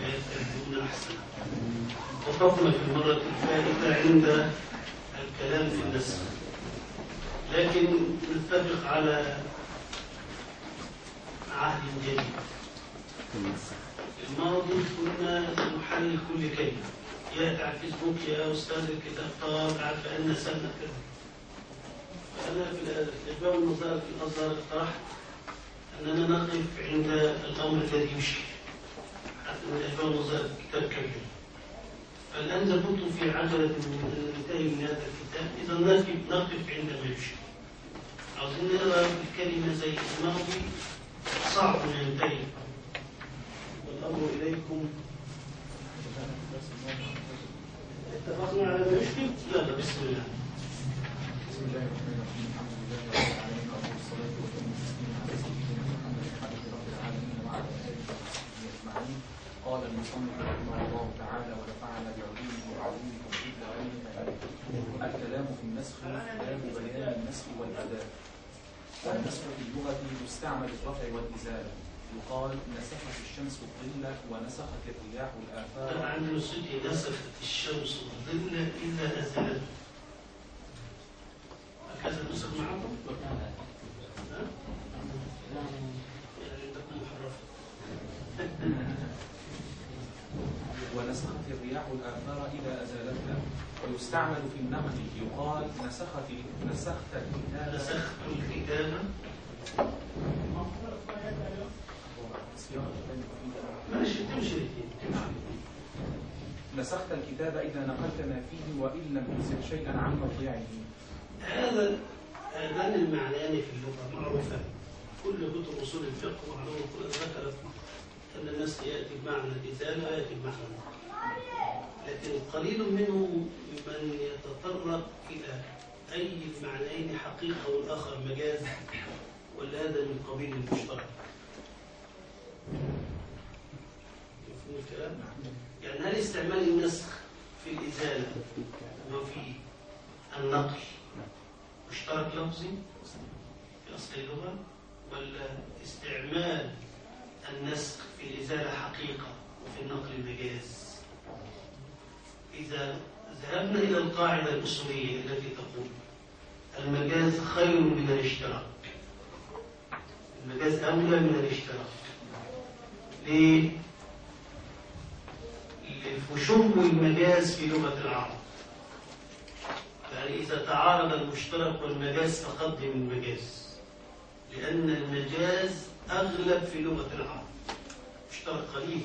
يتخذون أحسن وقفنا في المرة الفائتة عند الكلام في النسخ لكن نتفق على عهد جديد الماضي كنا نحلل كل كلمة يأتي على الفيسبوك يا أستاذ الكتاب قال أعرف أن سنة كذا فأنا في الإجابة والنظارة في الأزهر اقترحت أننا نقف عند الأمر الذي يشكل حتى من الإجابة والنظارة كتاب كبير فالآن إذا كنت في عجلة من أن ننتهي من هذا الكتاب إذا نقف نقف عند ما يشكل عاوزين نقرا الكلمة زي الماضي صعب أن ينتهي والأمر إليكم اتفقنا على ما يشكل؟ لا لا بسم الله بسم الله الرحمن الرحيم الحمد لله رب العالمين وافضل الصلاه واتم التسليم على سيدنا محمد حبيب رب العالمين وعلى اله وصحبه اجمعين قال المصنف رحمه الله تعالى ونفعنا بعلومه وعلومه وجد علمه الكلام في النسخ باب بيان النسخ والاداء والنسخ في اللغه يستعمل الرفع والازاله يقال نسخت الشمس الظل ونسخت الرياح الافاق طبعا نسيت نسخت الشمس الظل إلا أزلته هكذا نسخ معكم؟ ها؟ يعني عندكم محرفة ونسخت الرياح الآثار إذا أزالتها ويستعمل في النقل يقال نسخت نسخت الكتاب نسخت الكتابة ماشي تمشي الاثنين نسخت الكتاب إذا نقلت ما فيه وإن لم تنسخ شيئا عن موضعه هذا هذان المعنيان في اللغة معروفان كل كتب أصول الفقه معروفة ذكرت أن الناس يأتي بمعنى الإزالة ويأتي بمعنى النقل لكن قليل منهم من يتطرق إلى أي المعنيين حقيقة والآخر مجاز ولا هذا من قبيل المشترك مفهوم الكلام؟ يعني هل استعمال النسخ في الإزالة وفي النقل مشترك لفظي في أصل اللغة ولا استعمال النسخ في الإزالة حقيقة وفي النقل مجاز إذا ذهبنا إلى القاعدة الأصولية التي تقول المجاز خير من الاشتراك المجاز أولى من الاشتراك ليه؟ لفشو المجاز في لغة العرب يعني إذا تعارض المشترك والمجاز فقدم المجاز لأن المجاز أغلب في لغة العرب مشترك قليل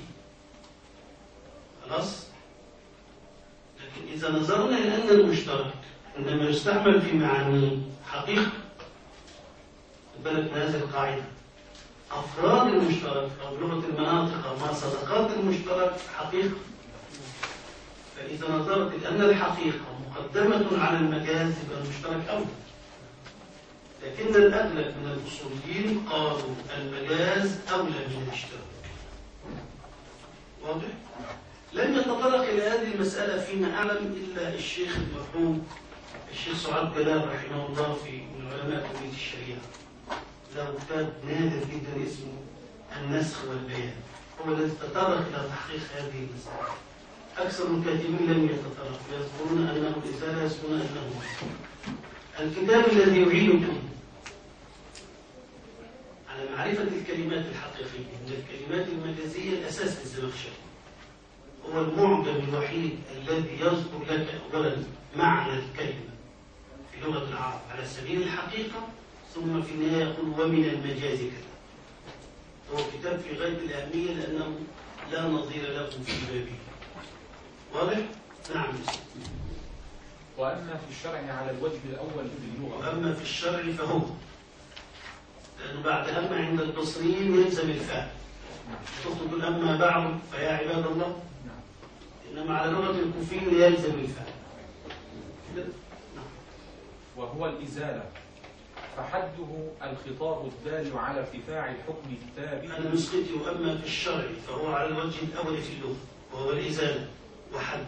خلاص لكن إذا نظرنا إلى أن المشترك عندما يستعمل في معانيه حقيقة خد بالك من هذه القاعدة أفراد المشترك أو لغة المناطق أو ما صدقات المشترك حقيقة فإذا نظرت إلى أن الحقيقة مقدمة على المجاز يبقى المشترك أولى لكن الأغلب من الأصوليين قالوا المجاز أولى من الاشتراك واضح؟ لم يتطرق إلى هذه المسألة فيما أعلم إلا الشيخ المرحوم الشيخ سعاد جلال رحمه الله في من علماء كلية الشريعة له كتاب نادر جدا اسمه النسخ والبيان هو الذي تطرق إلى تحقيق هذه المسألة أكثر الكاتبين لم يتطرقوا يذكرون أنه الإزالة يذكرون أنه نسخ. الكتاب الذي يعينكم على معرفة الكلمات الحقيقية من الكلمات المجازية الأساس للزمخشري هو المعجم الوحيد الذي يذكر لك أولا معنى الكلمة في لغة العرب على سبيل الحقيقة ثم في النهاية يقول ومن المجاز كذا هو كتاب في غاية الأهمية لأنه لا نظير له في بابه واضح؟ نعم وأما في الشرع على الوجه الأول في اللغة وأما في الشرع فهو لأنه بعد أما عند البصريين يلزم الفاء تقول أما بعد فيا عباد الله نعم. إنما على لغة الكوفيين يلزم الفاء كده؟ نعم. وهو الإزالة فحده الخطاب الدال على ارتفاع الحكم الثابت أنا نسختي وأما في الشرع فهو على الوجه الأول في اللغة وهو الإزالة وحده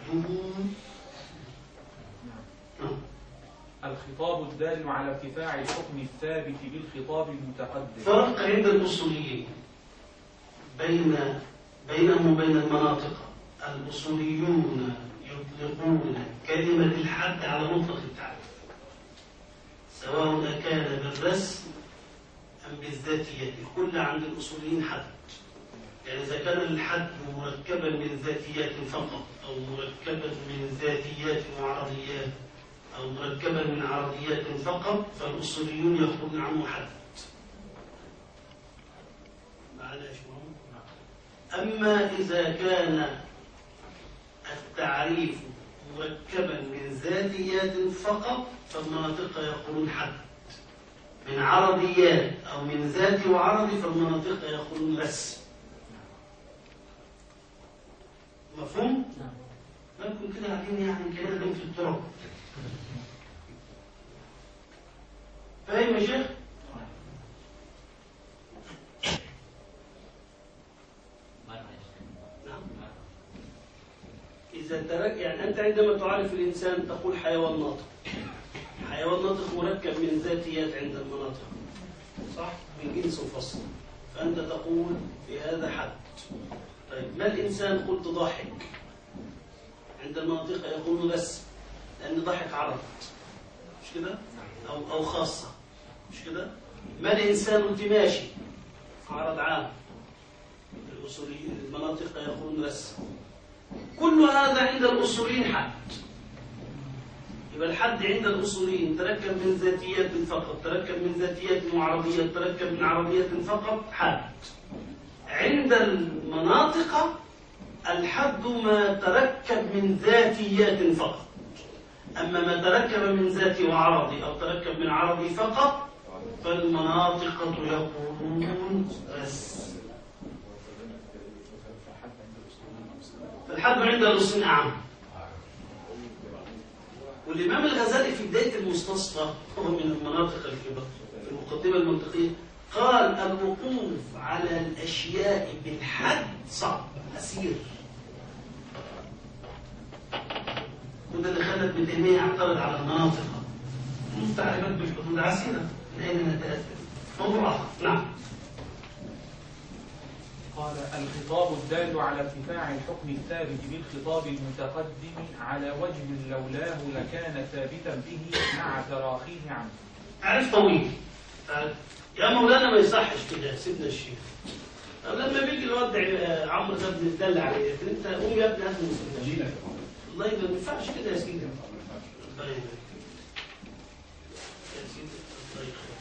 نعم. نعم. الخطاب الدال على ارتفاع الحكم الثابت بالخطاب المتقدم فرق عند الأصوليين بين بينهم وبين المناطق الأصوليون يطلقون كلمة الحد على مطلق التعريف سواء كان بالرسم أم بالذاتية كل عند الأصوليين حد يعني إذا كان الحد مركبا من ذاتيات فقط أو مركبا من ذاتيات وعرضيات أو مركبا من عرضيات فقط فالأصوليون يخرجون عنه حد معنا يا شباب؟ أما إذا كان التعريف مركبا من ذاتيات فقط فالمناطق يقولون حد من عرضيات أو من ذات وعرض فالمناطق يقولون رسم مفهوم؟ ما نكون كده قاعدين يعني كده في التراب فاهم يا شيخ؟ نعم إذا ترك يعني أنت عندما تعرف الإنسان تقول حيوان ناطق حيوان ناطق مركب من ذاتيات عند المناطق صح؟ من جنس وفصل فأنت تقول في هذا حد طيب ما الإنسان قلت ضاحك عند المناطق يقول بس لأن ضحك عرض مش كده؟ أو أو خاصة مش كده؟ ما الإنسان قلت ماشي عرض عام الأصوليين المناطق يقولون بس كل هذا عند الأصوليين حد يبقى الحد عند الأصوليين تركب من ذاتيات فقط تركب من ذاتيات وعربيات تركب من عربيات فقط حد عند المناطق الحد ما تركب من ذاتيات فقط أما ما تركب من ذات وعرضي أو تركب من عرضي فقط فالمناطق يقولون بس فالحد عند الأصول أعم والإمام الغزالي في بداية المستصفى هو من المناطق الكبرى في المقدمة المنطقية قال الوقوف على الأشياء بالحد صعب أسير وده اللي خلى ابن تيمية يعترض على المناطق تعريفات بالحدود عسيرة من أين نتأثر موضوع آخر نعم قال الخطاب الدال على ارتفاع الحكم الثابت بالخطاب المتقدم على وجه لولاه لكان ثابتا به مع تراخيه عنه تعريف طويل تعرف. يا مولانا ما يصحش كده يا سيدنا الشيخ طب لما بيجي الواد آه، عمرو ده بنتدلع عليه لكن انت قوم يا ابني هات من سيدنا الشيخ والله ما ينفعش كده يا سيدي الله يبارك فيك. يا سيدي الله يخليك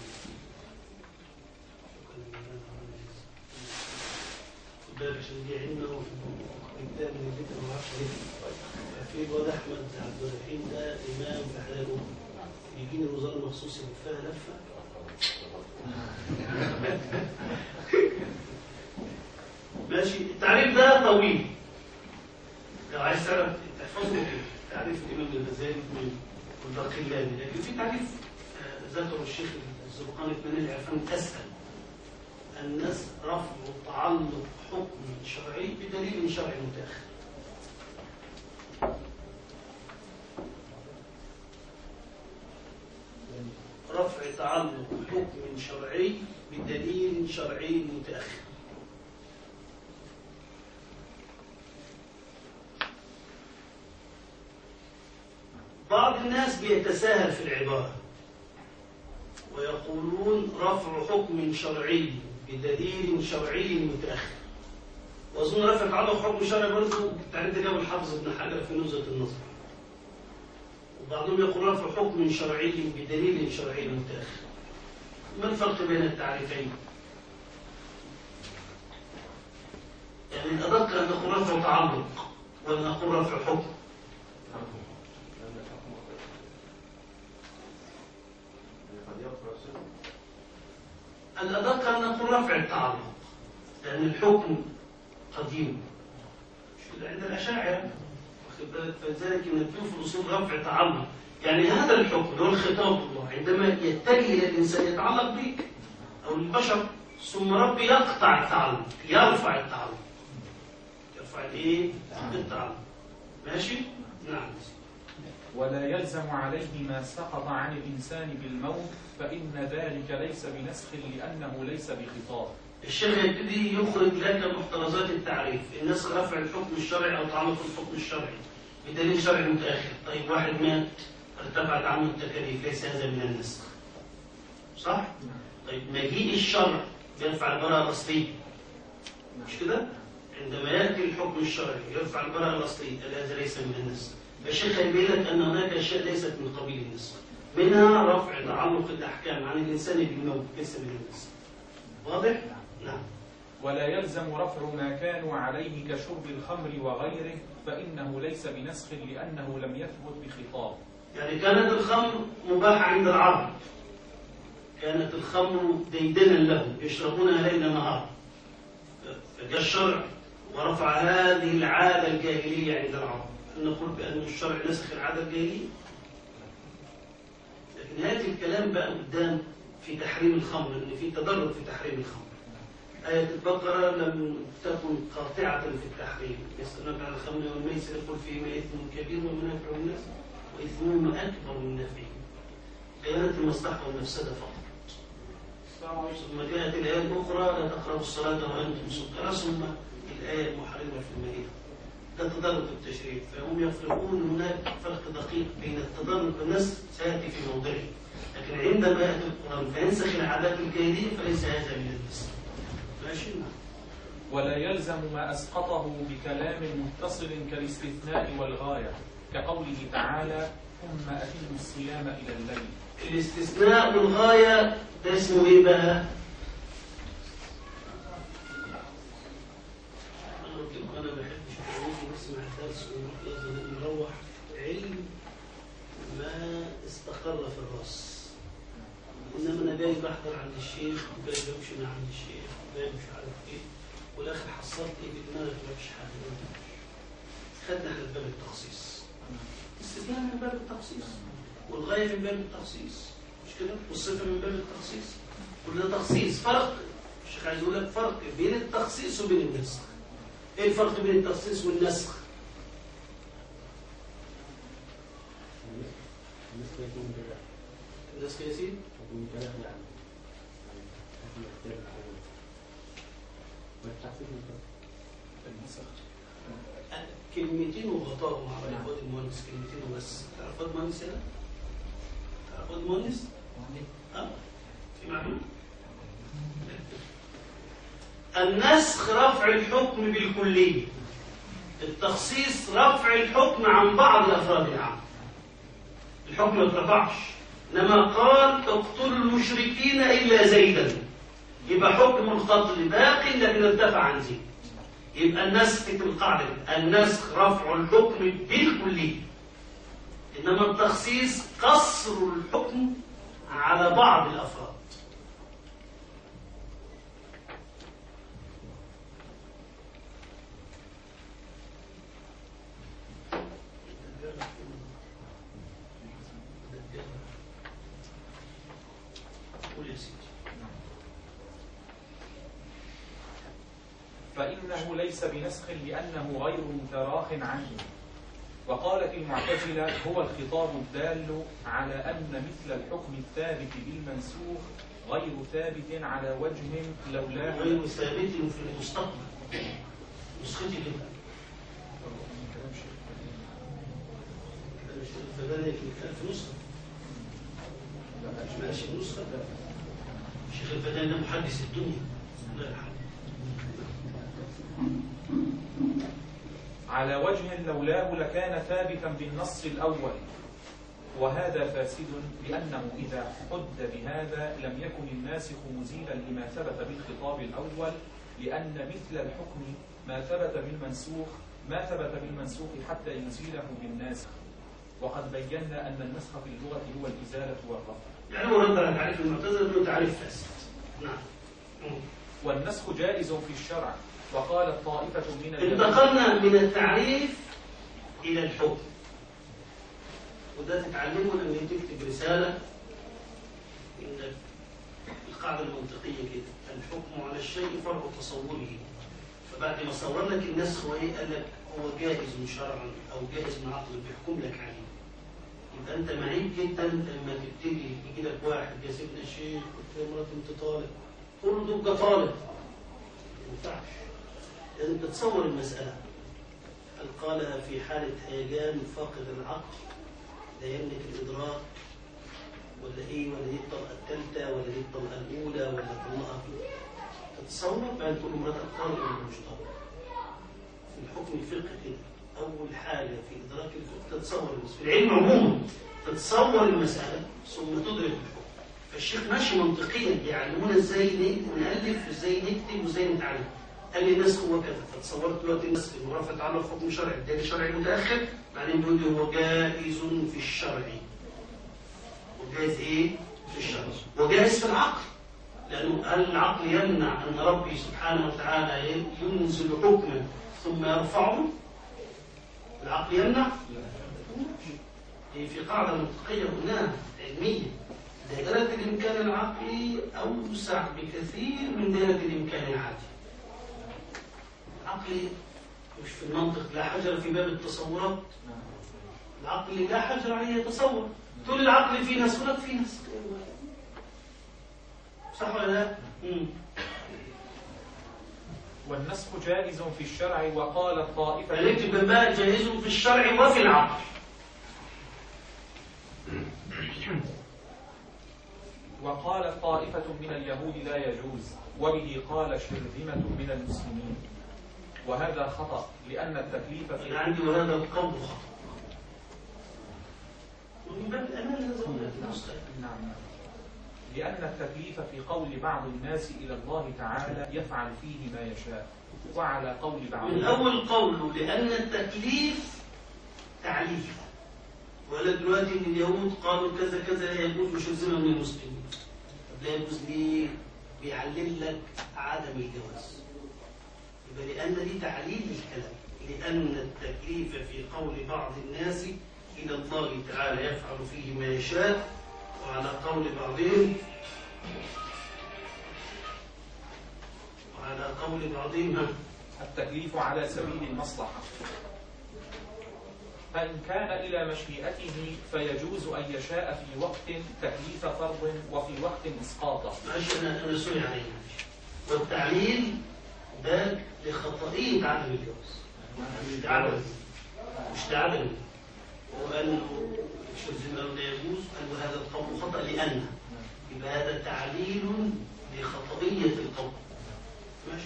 شكرا لله على العزيز. خد بالك عشان دي علمنا وكتاب من البيت ما اعرفش ليه في الواد احمد عبد الرحيم ده امام في حلاله يجيني الوزاره مخصوص يلفها لفه ماشي التعريف ده طويل لو عايز تعرف تحفظه كده تعريف الامام الغزالي والباقلاني لكن في تعريف آه، ذكره الشيخ الزرقاني في منال العرفان اسهل الناس رفع تعلق حكم شرعي بدليل شرعي متاخر رفع تعلق حكم شرعي بدليل شرعي متاخر بعض الناس بيتساهل في العبارة ويقولون رفع حكم شرعي بدليل شرعي متأخر وأظن رفع تعلق حكم شرعي برضه التعريف ده جاب الحافظ ابن حجر في نزهة النظر وبعضهم يقول رفع حكم شرعي بدليل شرعي متأخر ما الفرق بين التعريفين؟ يعني الأدق أن نقول رفع تعلق ولا نقول رفع حكم الأدق أن نقول رفع التعلق لأن الحكم قديم مش عند الأشاعرة واخد بالك فلذلك نتلو في الأصول رفع تعلق يعني هذا الحكم اللي هو الخطاب الله عندما يتجه إلى الإنسان يتعلق به أو البشر ثم ربي يقطع التعلق يرفع التعلق يرفع الإيه؟ التعلق ماشي؟ نعم ولا يلزم عليه ما سقط عن الإنسان بالموت فإن ذلك ليس بنسخ لأنه ليس بخطاب الشيخ يبتدي يخرج لك محترزات التعريف الناس رفع الحكم الشرعي او تعلق الحكم الشرعي بدليل شرعي متاخر طيب واحد مات ارتفعت عنه التكاليف ليس هذا من النسخ صح؟ طيب مجيء الشرع بيرفع البراءة الأصلية مش كده؟ عندما يأتي الحكم الشرعي يرفع البراءة الأصلية هذا ليس من النسخ الشيخ يبين لك أن هناك أشياء ليست من قبيل النسخ منها رفع تعلق الأحكام عن الإنسان بالموت ليس من النسخ واضح؟ نعم ولا يلزم رفع ما كانوا عليه كشرب الخمر وغيره فإنه ليس بنسخ لأنه لم يثبت بخطاب يعني كانت الخمر مباحة عند العرب كانت الخمر ديدنا لهم يشربونها ليل نهار فجاء الشرع ورفع هذه العادة الجاهلية عند العرب هل نقول بأن الشرع نسخ العادة الجاهلية لكن هذا الكلام بقى قدام في تحريم الخمر ان في تدرج في تحريم الخمر آية البقرة لم تكن قاطعة في التحريم يسألونك عن الخمر والميسر يقول فيهما إثم كبير ومنافع للناس وإثمهما أكبر من نفعهم بيانات المصلحة والمفسدة فقط ثم جاءت الآية الأخرى لا تقربوا الصلاة وأنتم سكارى ثم الآية المحرمة في المدينة ده تدرج التشريع فهم يفرقون هناك فرق دقيق بين التدرج بالنص سيأتي في موضعه لكن عندما يأتي القرآن فينسخ العادات الجاهلية فليس هذا من النص ماشي نعم ولا يلزم ما أسقطه بكلام متصل كالاستثناء والغاية كقوله تعالى ثم أتموا الصيام إلى الليل الاستثناء والغاية ده اسمه ايه بقى؟ انا قلت لكم انا ما بحبش الحديث نسمع الدرس ونروح لازم نروح علم ما استقر في الراس انما انا جاي بحضر عند الشيخ وجاي بمشي من عند الشيخ وجاي مش عارف ايه والاخر حصلت ايه في دماغك ما فيش حاجه خدنا احنا باب التخصيص استثناء من باب التخصيص والغايه من باب التخصيص مش كده والصفه من باب التخصيص كل ده تخصيص فرق الشيخ عايز يقول لك فرق بين التخصيص وبين النسخ ايه الفرق بين التخصيص والنسخ بالنسبة يكون كده النسخ يا سيدي يكون كده يعني يعني حكم اختيار الحيوان والتحسيس من النسخ كلمتين وغطاهم على اخوات المهندس كلمتين وبس تعرف اخوات المهندس هنا؟ تعرف اخوات المهندس؟ اه في معلومة النسخ رفع الحكم بالكلية التخصيص رفع الحكم عن بعض أفراد العام الحكم ما اترفعش إنما قال اقتلوا المشركين إلا زيدا يبقى حكم القتل باق لكن ارتفع عن زيد يبقى النسخ في القاعدة النسخ رفع الحكم بالكلية إنما التخصيص قصر الحكم على بعض الأفراد قول يا سيدي فإنه ليس بنسخ لأنه غير متراخ عنه وقالت المعتزلة هو الخطاب الدال على أن مثل الحكم الثابت بالمنسوخ غير ثابت على وجه لولاه غير ثابت في المستقبل نسختي كده فبدأ في في نسخة مش ماشي بنسخة الشيخ الفداني ده محدث الدنيا الله يرحمه على وجه لولاه لكان ثابتا بالنص الأول وهذا فاسد لأنه إذا حد بهذا لم يكن الناسخ مزيلا لما ثبت بالخطاب الأول لأن مثل الحكم ما ثبت بالمنسوخ ما ثبت بالمنسوخ حتى يزيله بالناسخ وقد بينا أن النسخ في اللغة هو الإزالة والرفع يعني هو رد على تعريف المعتزلة انه تعريف فاسد نعم مم. والنسخ جائز في الشرع وقالت طائفة من الجماعة انتقلنا من التعريف إلى الحكم وده تتعلمه لما تكتب رسالة إن القاعدة المنطقية كده الحكم على الشيء فرع تصوره فبعد ما صور لك النسخ وإيه قال لك هو جائز شرعا أو جائز من عقل بيحكم لك عليه يبقى أنت معيب جدا لما تبتدي يجي لك واحد يا سيدنا الشيخ قلت له مراتي أنت طالب تقول له تبقى طالب ينفعش لازم تتصور المسألة هل قالها في حالة هيجان فاقد العقل لا يملك الإدراك ولا إيه ولا دي الطلقة الثالثة ولا دي الطلقة الأولى ولا طلقة تتصور بعد تقول مراتك طالق ولا مش طالق في الحكم الفقهي كده أول حاجة في إدراك الفقه تتصور المسألة في العلم عموما تتصور المسألة ثم تدرك الحكم فالشيخ ماشي منطقيا بيعلمونا ازاي ن- نألف ازاي نكتب وازاي نتعلم قال لي الناس هو كذا فتصورت دلوقتي الناس في المرافقة تعالى حكم شرعي الدليل شرعي متأخر بعدين بيقول لي هو جائز في الشرع وجائز ايه؟ في الشرع وجائز في العقل لأنه هل العقل يمنع أن ربي سبحانه وتعالى ينزل حكما ثم يرفعه؟ العقل يمنع؟ هي في قاعدة منطقية قلناها علمية دائرة الإمكان العقلي أوسع بكثير من دائرة الإمكان العادي العقل مش في المنطق لا حجر في باب التصورات العقل لا حجر عليه يتصور تقول العقل في ناس ولك في ناس صح ولا لا؟ مم. والنسخ جائز في الشرع وقال طائفة فنكتب بقى جائز في الشرع وفي العقل وقال طائفة من اليهود لا يجوز وبه قال شرذمة من المسلمين وهذا خطأ لأن التكليف أنا في عندي وهذا القول خطأ ومن باب الأمان لازم أقول لك النسخة. نعم لأن التكليف في قول بعض الناس إلى الله تعالى يفعل فيه ما يشاء وعلى قول من بعضهم أول قوله لأن التكليف تعليف ولا دلوقتي إن اليهود قالوا كذا كذا لا يجوز وشرذمة من المسلمين طب لا يجوز ليه؟ بيعلم لك عدم الجواز يبقى لأن دي تعليل الكلام لأن التكليف في قول بعض الناس إلى الله تعالى يفعل فيه ما يشاء وعلى قول بعضهم وعلى قول بعضهم ها التكليف على سبيل المصلحة فإن كان إلى مشيئته فيجوز أن يشاء في وقت تكليف فرض وفي وقت إسقاطه معلش انا انا سوري عليا والتعليل ده لخطئية عدم الجواز مش لعدم مش لعدم هو قال له شو الزنا لا يجوز قال له هذا القول خطأ لأن يبقى هذا تعليل لخطئية القول ماشي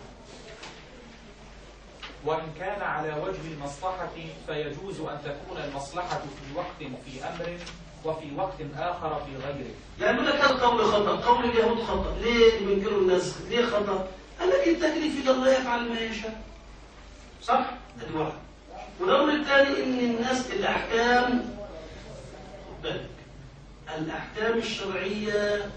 وإن كان على وجه المصلحة فيجوز أن تكون المصلحة في وقت في أمر وفي وقت آخر في غيره يعني يقول لك هذا القول خطأ قول اليهود خطأ ليه بينكروا الناس ليه خطأ قال لك التكليف إلى الله يفعل ما يشاء صح؟ ادي واحد والأمر الثاني إن الناس الأحكام خد بالك الأحكام الشرعية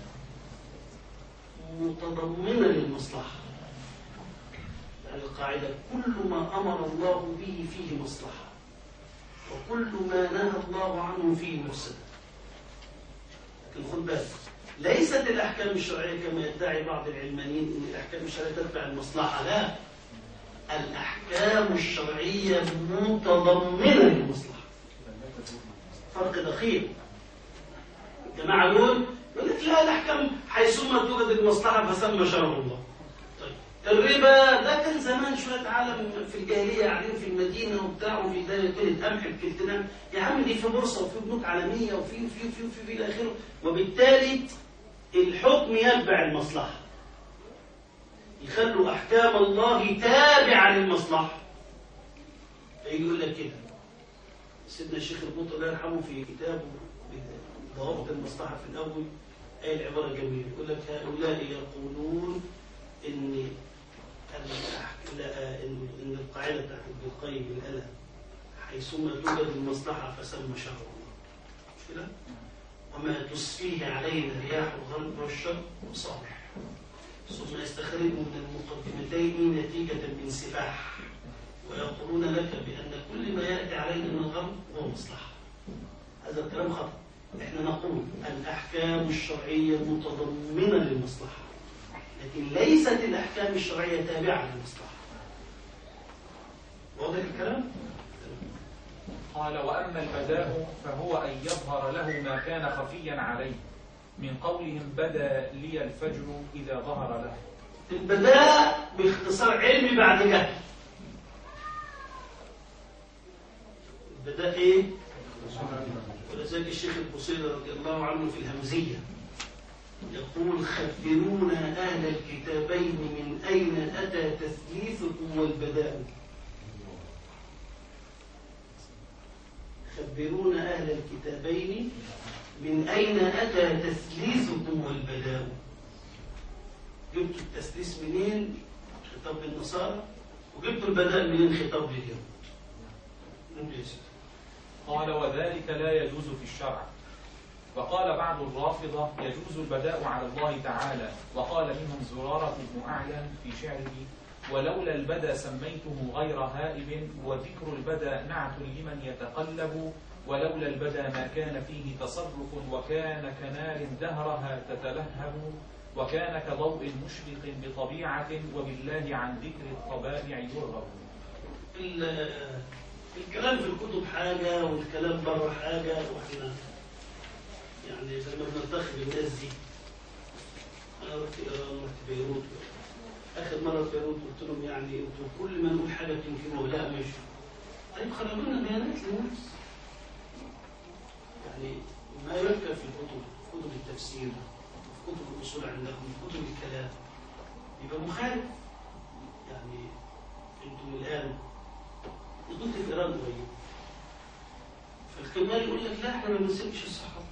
متضمنة للمصلحة يعني القاعدة كل ما أمر الله به فيه مصلحة وكل ما نهى الله عنه فيه مفسدة لكن خد بالك ليست الأحكام الشرعية كما يدعي بعض العلمانيين أن الأحكام الشرعية تتبع المصلحة لا الأحكام الشرعية متضمنة للمصلحة فرق دقيق الجماعة دول يقول لك لا الأحكام حيثما توجد المصلحة فسمى شرع الله طيب الربا ده كان زمان شوية عالم في الجاهلية قاعدين في المدينة وبتاع وفي دايرة كلمة قمح بكلتنا يا عم دي في بورصة وفي بنوك عالمية وفي وفي وفي وفي, في إلى آخره وبالتالي الحكم يتبع المصلحة يخلوا أحكام الله تابعة للمصلحة فيجي يقول لك كده سيدنا الشيخ البوط الله يرحمه في كتابه ضوابط المصلحة في الأول قال عبارة جميلة يقول لك هؤلاء يقولون إن الأح- لا- إن إن القاعدة بتاعت ابن القيم اللي قالها حيثما توجد المصلحة فسمى شرع الله مش كده؟ وما تسفيه علينا رياح الغرب والشرق صالح ثم يستخرج من المقدمتين نتيجة بانسفاح ويقولون لك بأن كل ما يأتي علينا من الغرب هو مصلحة هذا الكلام خطأ احنا نقول الأحكام الشرعية متضمنة للمصلحة لكن ليست الأحكام الشرعية تابعة للمصلحة واضح الكلام؟ قال وأما البداء فهو أن يظهر له ما كان خفيا عليه من قولهم بدا لي الفجر إذا ظهر له البداء باختصار علمي بعد جهل البداء ايه؟ ولذلك الشيخ البصيري رضي الله عنه في الهمزية يقول خبرونا أهل الكتابين من أين أتى تثليثكم والبداء خبرونا أهل الكتابين من أين أتى تثليثكم والبداء جبتوا التثليث منين خطاب للنصارى وجبتوا البداء منين خطاب لليهود نقول يا سيدي. قال وذلك لا يجوز في الشرع وقال بعض الرافضة يجوز البداء على الله تعالى وقال منهم زرارة بن أعين في شعره ولولا البدا سميته غير هائب وذكر البدا نعت لمن يتقلب ولولا البدا ما كان فيه تصرف وكان كنار دهرها تتلهب وكان كضوء مشرق بطبيعة وبالله عن ذكر الطبائع يرغب ال- الكلام في الكتب حاجة والكلام بره حاجة واحنا يعني لما بننتخب الناس دي أنا رحت إيران رحت بيروت آخر مرة في بيروت قلت لهم يعني انتوا كل ما نقول حاجة تنكروا لا مش طيب خلوا لنا بيانات للناس يعني ما يذكر في الكتب في كتب التفسير في كتب الأصول عندكم في كتب الكلام يبقى مخالف يعني انتم الآن كنت في إيران قريب فالكمال يقول لك لا احنا ما بنسيبش الصحابة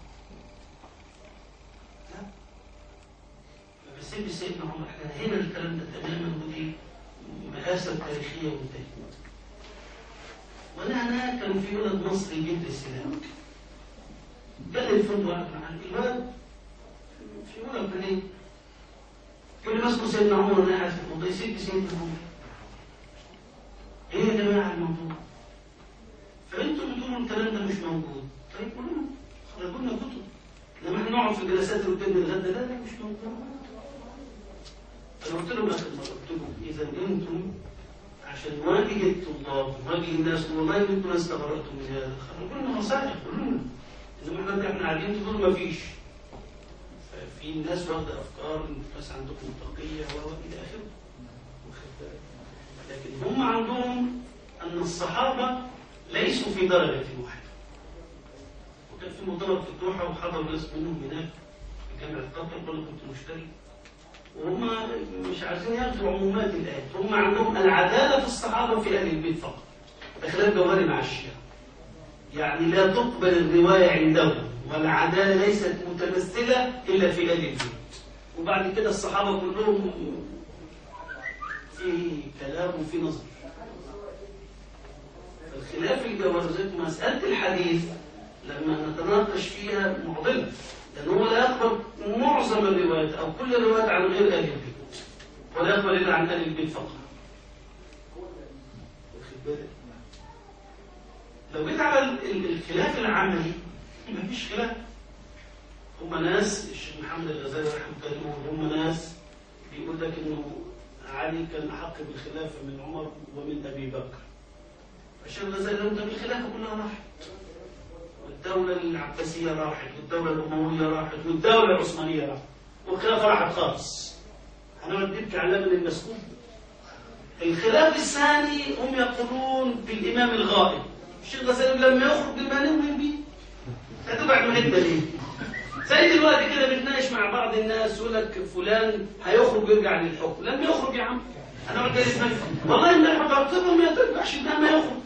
لا ما بنسيبش سيدنا عمر احنا هنا الكلام ده تماما ودي مآسة تاريخية وانتهت وانا هناك كان في ولد مصري بيدرس هناك قال لي الفندق قاعد معانا الولد في ولد منين؟ يقول لي ماسكه سيدنا عمر وانا قاعد في الموضوع يسيب سيدنا عمر ايه يا جماعه الموضوع فانتوا بتقولوا الكلام ده مش موجود طيب قولوا لنا خرجوا لنا كتب لما احنا نقعد في جلسات روتين الغدا لا لا مش موجود انا قلت لهم اخر مره قلت لهم اذا انتم عشان نواجه الطلاب ونواجه الناس والله انتم ناس تبرأتم من هذا خرجوا لنا مصالح قولوا لنا انما احنا احنا قاعدين تقولوا ما فيش ففي ناس واخده افكار ناس عندكم تقيه والى اخره واخد بالك لكن هم عندهم أن الصحابة ليسوا في درجة واحدة وكان في مؤتمر في الدوحة وحضر ناس منهم هناك في جامعة قطر كله كنت مشتري وهم مش عايزين ياخدوا عمومات الآيات هم عندهم العدالة في الصحابة وفي أهل البيت فقط بخلاف جوهري مع الشيعة يعني لا تقبل الرواية عندهم والعدالة ليست متمثلة إلا في أهل البيت وبعد كده الصحابة كلهم في كلام وفي نظر الخلاف الجوازات مسألة الحديث لما نتناقش فيها معضلة لأن هو لا يقبل معظم الروايات أو كل الروايات عن غير أهل البيت ولا يقبل إلا عن أهل البيت فقط واخد بالك؟ لو جيت على ال- ال- الخلاف العملي مفيش خلاف هم ناس الشيخ محمد الغزالي رحمه الله هم ناس بيقول لك انه علي كان احق بالخلافه من عمر ومن ابي بكر الشيخ الغزالي قال ده الخلافه كلها راحت والدوله العباسيه راحت والدوله الامويه راحت والدوله العثمانيه راحت والخلافه راحت خالص هنقعد نبكي على من المسكوب الخلاف الثاني هم يقولون بالامام الغائب الشيخ الغزالي لما يخرج بما نؤمن به هتبعد مهمه ليه؟ زي دلوقتي كده بنتناقش مع بعض الناس يقول لك فلان هيخرج ويرجع للحكم لما يخرج يا عم انا قلت لك والله امبارح بطلبهم ما ترجعش ده ما يخرج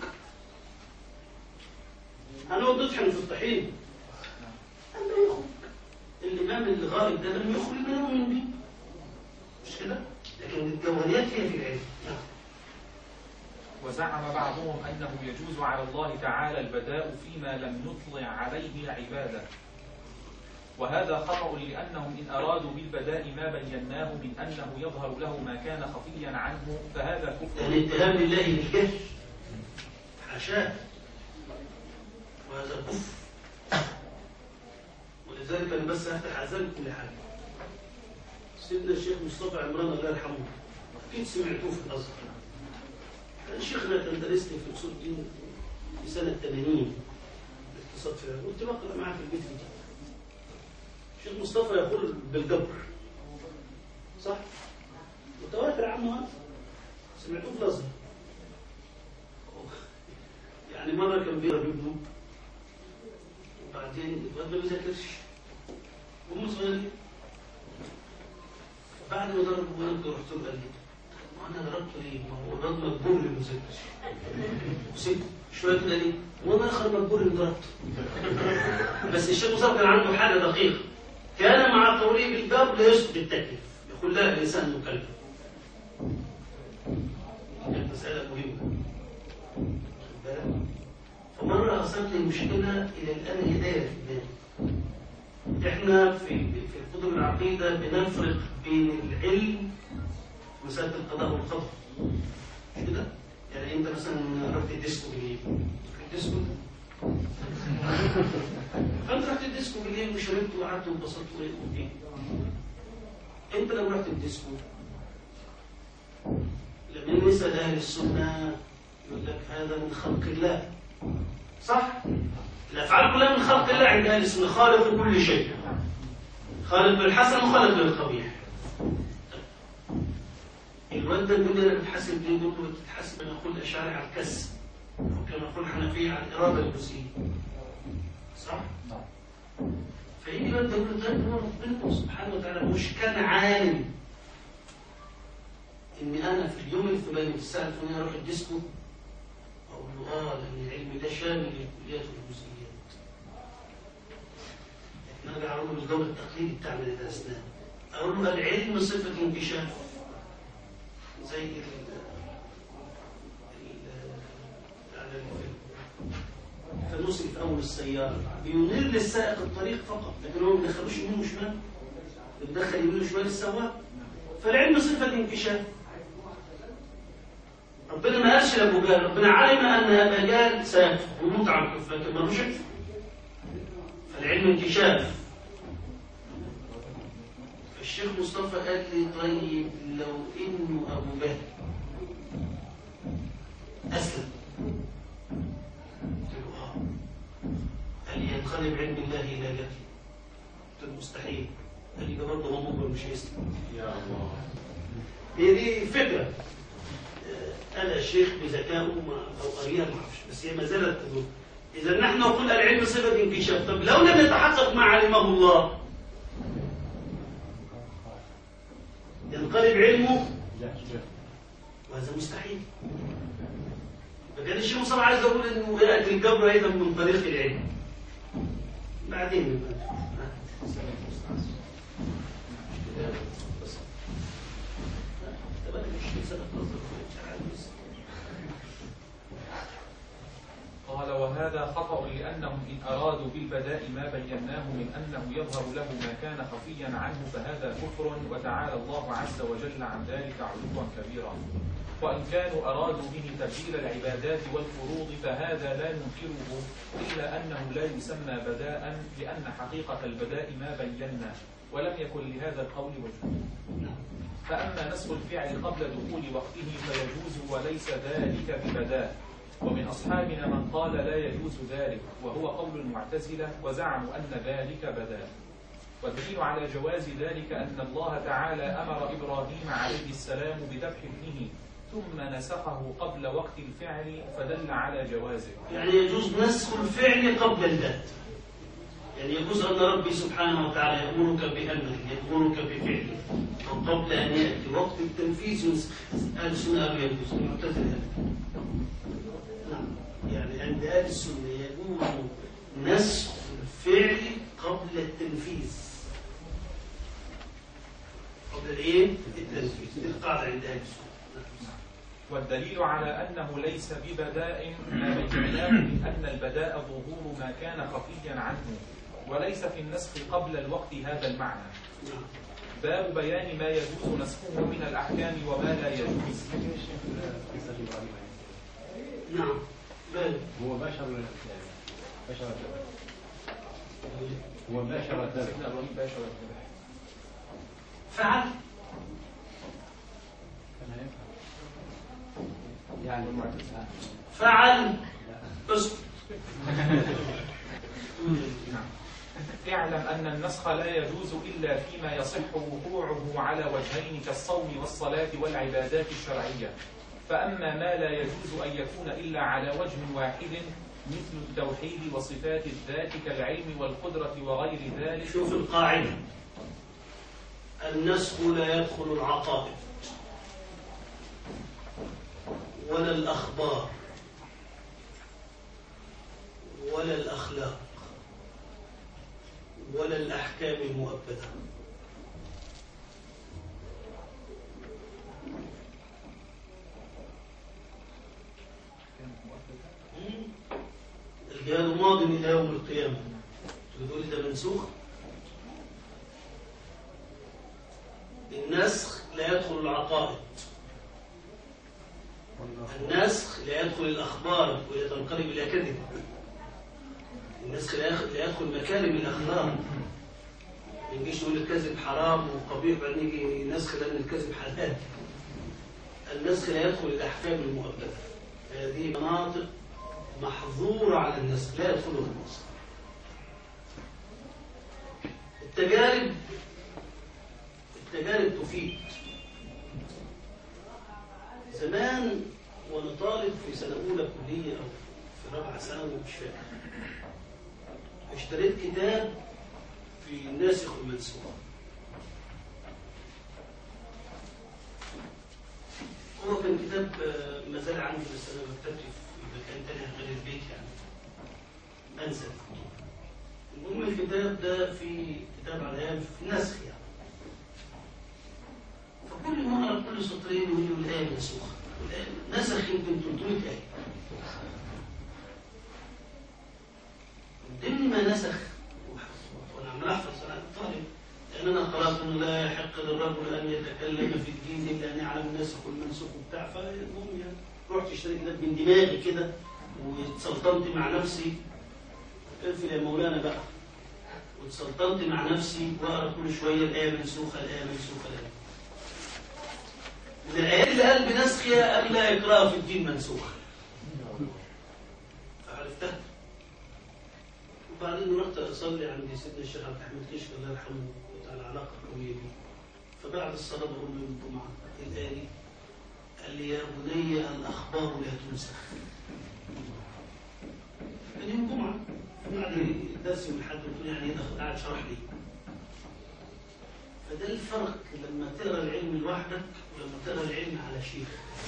هنقعد نطحن في الطحين لما يخرج الامام الغائب ده لما يخرج ما نؤمن به مش كده؟ لكن الجوهريات هي في العلم نعم وزعم بعضهم أنه يجوز على الله تعالى البداء فيما لم نطلع عليه عباده وهذا خطأ لأنهم إن أرادوا بالبداء ما بيناه من أنه يظهر له ما كان خفيا عنه فهذا كفر يعني اتهام لله بالجهل حاشاه وهذا كفر ولذلك انا بس افتح اذانكم لحاجه سيدنا الشيخ مصطفى عمران الله يرحمه اكيد سمعتوه في الازهر كان شيخنا كان درس لي في اصول الدين في سنه 80 الاقتصاد في كنت بقرا معاه في البيت في دي الشيخ مصطفى يقول بالجبر صح؟ متواتر عنه هذا سمعتوه في الازهر يعني مره كان بيضرب ابنه وبعدين الواد ما بيذاكرش وهم صغيرين بعد ما ضربه وانا رحت له قال لي ما انا ضربته ليه؟ ما هو الواد مجبور اللي ما بيذاكرش وسبت شويه كده ليه؟ وانا اخر مجبور اللي ضربته بس الشيخ مصطفى كان عنده حاجه دقيقه كان مع قوله بالباب لا يسقط التكليف يقول لا الانسان مكلف كانت مساله مهمه واخد بالك؟ فمره اصابتني مشكله الى الان هي دايره في دماغي احنا في في كتب العقيده بنفرق بين العلم ومساله القضاء والقدر مش كده؟ يعني انت مثلا رحت الديسكو بالليل الديسكو فانت رحت الديسكو بالليل وشربت وقعدت وانبسطت وايه انت لو رحت الديسكو لما نسال اهل السنه يقول لك هذا من خلق الله صح؟ الافعال كلها من خلق الله عند اهل السنه خالق كل شيء خالق بالحسن وخالق بالقبيح الواد ده بيقول لي انا بتحاسب ليه؟ بقول له بتتحاسب انا اقول اشعري على الكسب وكما يقول حنفيه على الاراده الجزئيه صح؟ فيجي الواد ده يقول له طيب هو ربنا سبحانه وتعالى مش كان عالم ان انا في اليوم الفلاني في الساعه الفلانيه اروح الديسكو اقول له اه لان العلم ده شامل للكليات والجزئيات لكن ارجع اقول له بالدور التقليدي بتاعنا اللي درسناه اقول له العلم صفه انكشاف زي ال الفانوس اللي في اول السياره بينير للسائق الطريق فقط لكن هو ما بيدخلوش يمين وشمال بيدخل يمين وشمال السواق فالعلم صفه انكشاف ربنا ما قالش لابو جهل ربنا علم ان ابا جهل سيكفر ويموت على الكفر لكن ملوش يكفر فالعلم انكشاف الشيخ مصطفى قال لي طيب لو انه ابو جهل اسلم قلت له اه قال لي ينقلب علم الله الى جهل قلت له مستحيل قال لي ده برضه هو مجبر مش هيسلم يا الله هي دي فكره آه، انا الشيخ بذكائه ما- او قريها ما اعرفش بس هي ما زالت تدور اذا نحن نقول العلم صفه انكشاف طب لو لم يتحقق ما علمه الله ينقلب علمه وهذا مستحيل فكان الشيخ مصطفى عايز اقول انه ياتي الجبر ايضا من طريق العلم بعدين نبقى نشوف. طب أنا مش سنة نظر مش عارف. قال وهذا خطأ لأنهم إن أرادوا بالبداء ما بيناه من أنه يظهر له ما كان خفيا عنه فهذا كفر وتعالى الله عز وجل عن ذلك علوا كبيرا وإن كانوا أرادوا به تبديل العبادات والفروض فهذا لا ننكره إلا أنه لا يسمى بداء لأن حقيقة البداء ما بينا ولم يكن لهذا القول وجه فأما نسخ الفعل قبل دخول وقته فيجوز وليس ذلك ببداء ومن أصحابنا من قال لا يجوز ذلك وهو قول المعتزلة وزعموا أن ذلك بداء والدليل على جواز ذلك أن الله تعالى أمر إبراهيم عليه السلام بذبح ابنه ثم نسخه قبل وقت الفعل فدل على جوازه يعني يجوز نسخ الفعل قبل الذات يعني يجوز أن ربي سبحانه وتعالى يأمرك بأمر يأمرك بفعل وقبل أن يأتي وقت التنفيذ ينسخ أهل السنة قالوا يجوز المعتزلة نعم يعني عند أهل السنة يجوز نسخ الفعل قبل التنفيذ قبل الإيه؟ التنفيذ دي القاعدة عند أهل السنة نعم. والدليل على أنه ليس ببداء ما بيناه من أن البداء ظهور ما كان خفيا عنه وليس في النسخ قبل الوقت هذا المعنى نعم باب بيان ما يجوز نسخه من الأحكام وما لا يجوز قصة إبراهيم نعم بل هو بشر بشر الذبح هو بشر الذبح سيدنا إبراهيم باشا والذبح فعل كما يفهم يعني فعل اسكت نعم اعلم أن النسخ لا يجوز إلا فيما يصح وقوعه على وجهين كالصوم والصلاة والعبادات الشرعية فأما ما لا يجوز أن يكون إلا على وجه واحد مثل التوحيد وصفات الذات كالعلم والقدرة وغير ذلك شوف القاعدة النسخ لا يدخل العقائد ولا الأخبار ولا الأخلاق ولا الأحكام المؤبدة الجهاد ماض إلى يوم القيامة تقول ده منسوخ النسخ لا يدخل العقائد النسخ لا يدخل الأخبار وهي تنقلب إلى كذب النسخ لا يخ- لا يدخل مكارم الأخلاق ما يجيش نقول الكذب حرام وقبيح بعدين يجي نسخ لأن الكذب حلال النسخ لا يدخل الأحكام المؤبدة هذه مناطق محظورة على النسخ لا يدخلها النسخ التجارب التجارب تفيد زمان وانا طالب في سنه اولى كليه او في رابعه ثانوي مش فاكر اشتريت كتاب في الناسخ والمنسوخ هو كان كتاب آه، ما زال عندي بس انا مكتبتي في مكان تاني غير البيت يعني انسى المهم الكتاب ده في كتاب على ايام في نسخ يعني فكل مرة كل سطرين يقولوا الآية منسوخة والآية- نسخ يمكن 300 آية من ضمن ما نسخ وأنا عمال أحفظ أنا طالب لأن أنا قرأت إنه لا يحق للرجل أن يتكلم في الدين إلا أن يعلم النسخ والمنسوخ وبتاع فالمهم يعني رحت اشتريت كتاب من دماغي كده واتسلطنت مع نفسي اقفل يا مولانا بقى واتسلطنت مع نفسي واقرا كل شويه الايه منسوخه الايه منسوخه الايه من الآيات اللي قال بنسخها ألا إكراه في الدين منسوخ فعرفتها وبعدين رحت أصلي عند سيدنا الشيخ عبد الحميد كشك الله يرحمه كنت على علاقة قوية بيه فبعد الصلاة بقول له الجمعة الآية دي قال لي يا بني الأخبار لا تنسخ كان يوم جمعة بعد الدرس من حد قلت له يعني إيه ده قاعد شرح لي فده الفرق لما تقرا العلم لوحدك ولما تقرا العلم على شيخ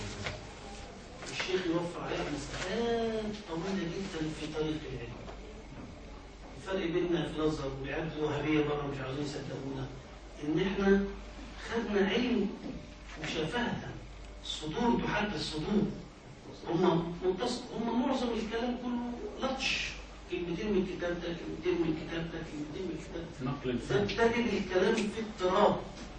الشيخ يوفر عليك مسافات طويله جدا في طريق العلم الفرق بيننا في الازهر وبيعد الوهابيه بره مش عاوزين يصدقونا ان احنا خدنا علم مشافهه الصدور تحدث الصدور هم منتصف هم معظم الكلام كله لطش كلمتين من الكتاب ده كلمتين من الكتاب ده كلمتين من الكتاب ده نقل الفهم تجد الكلام في اضطراب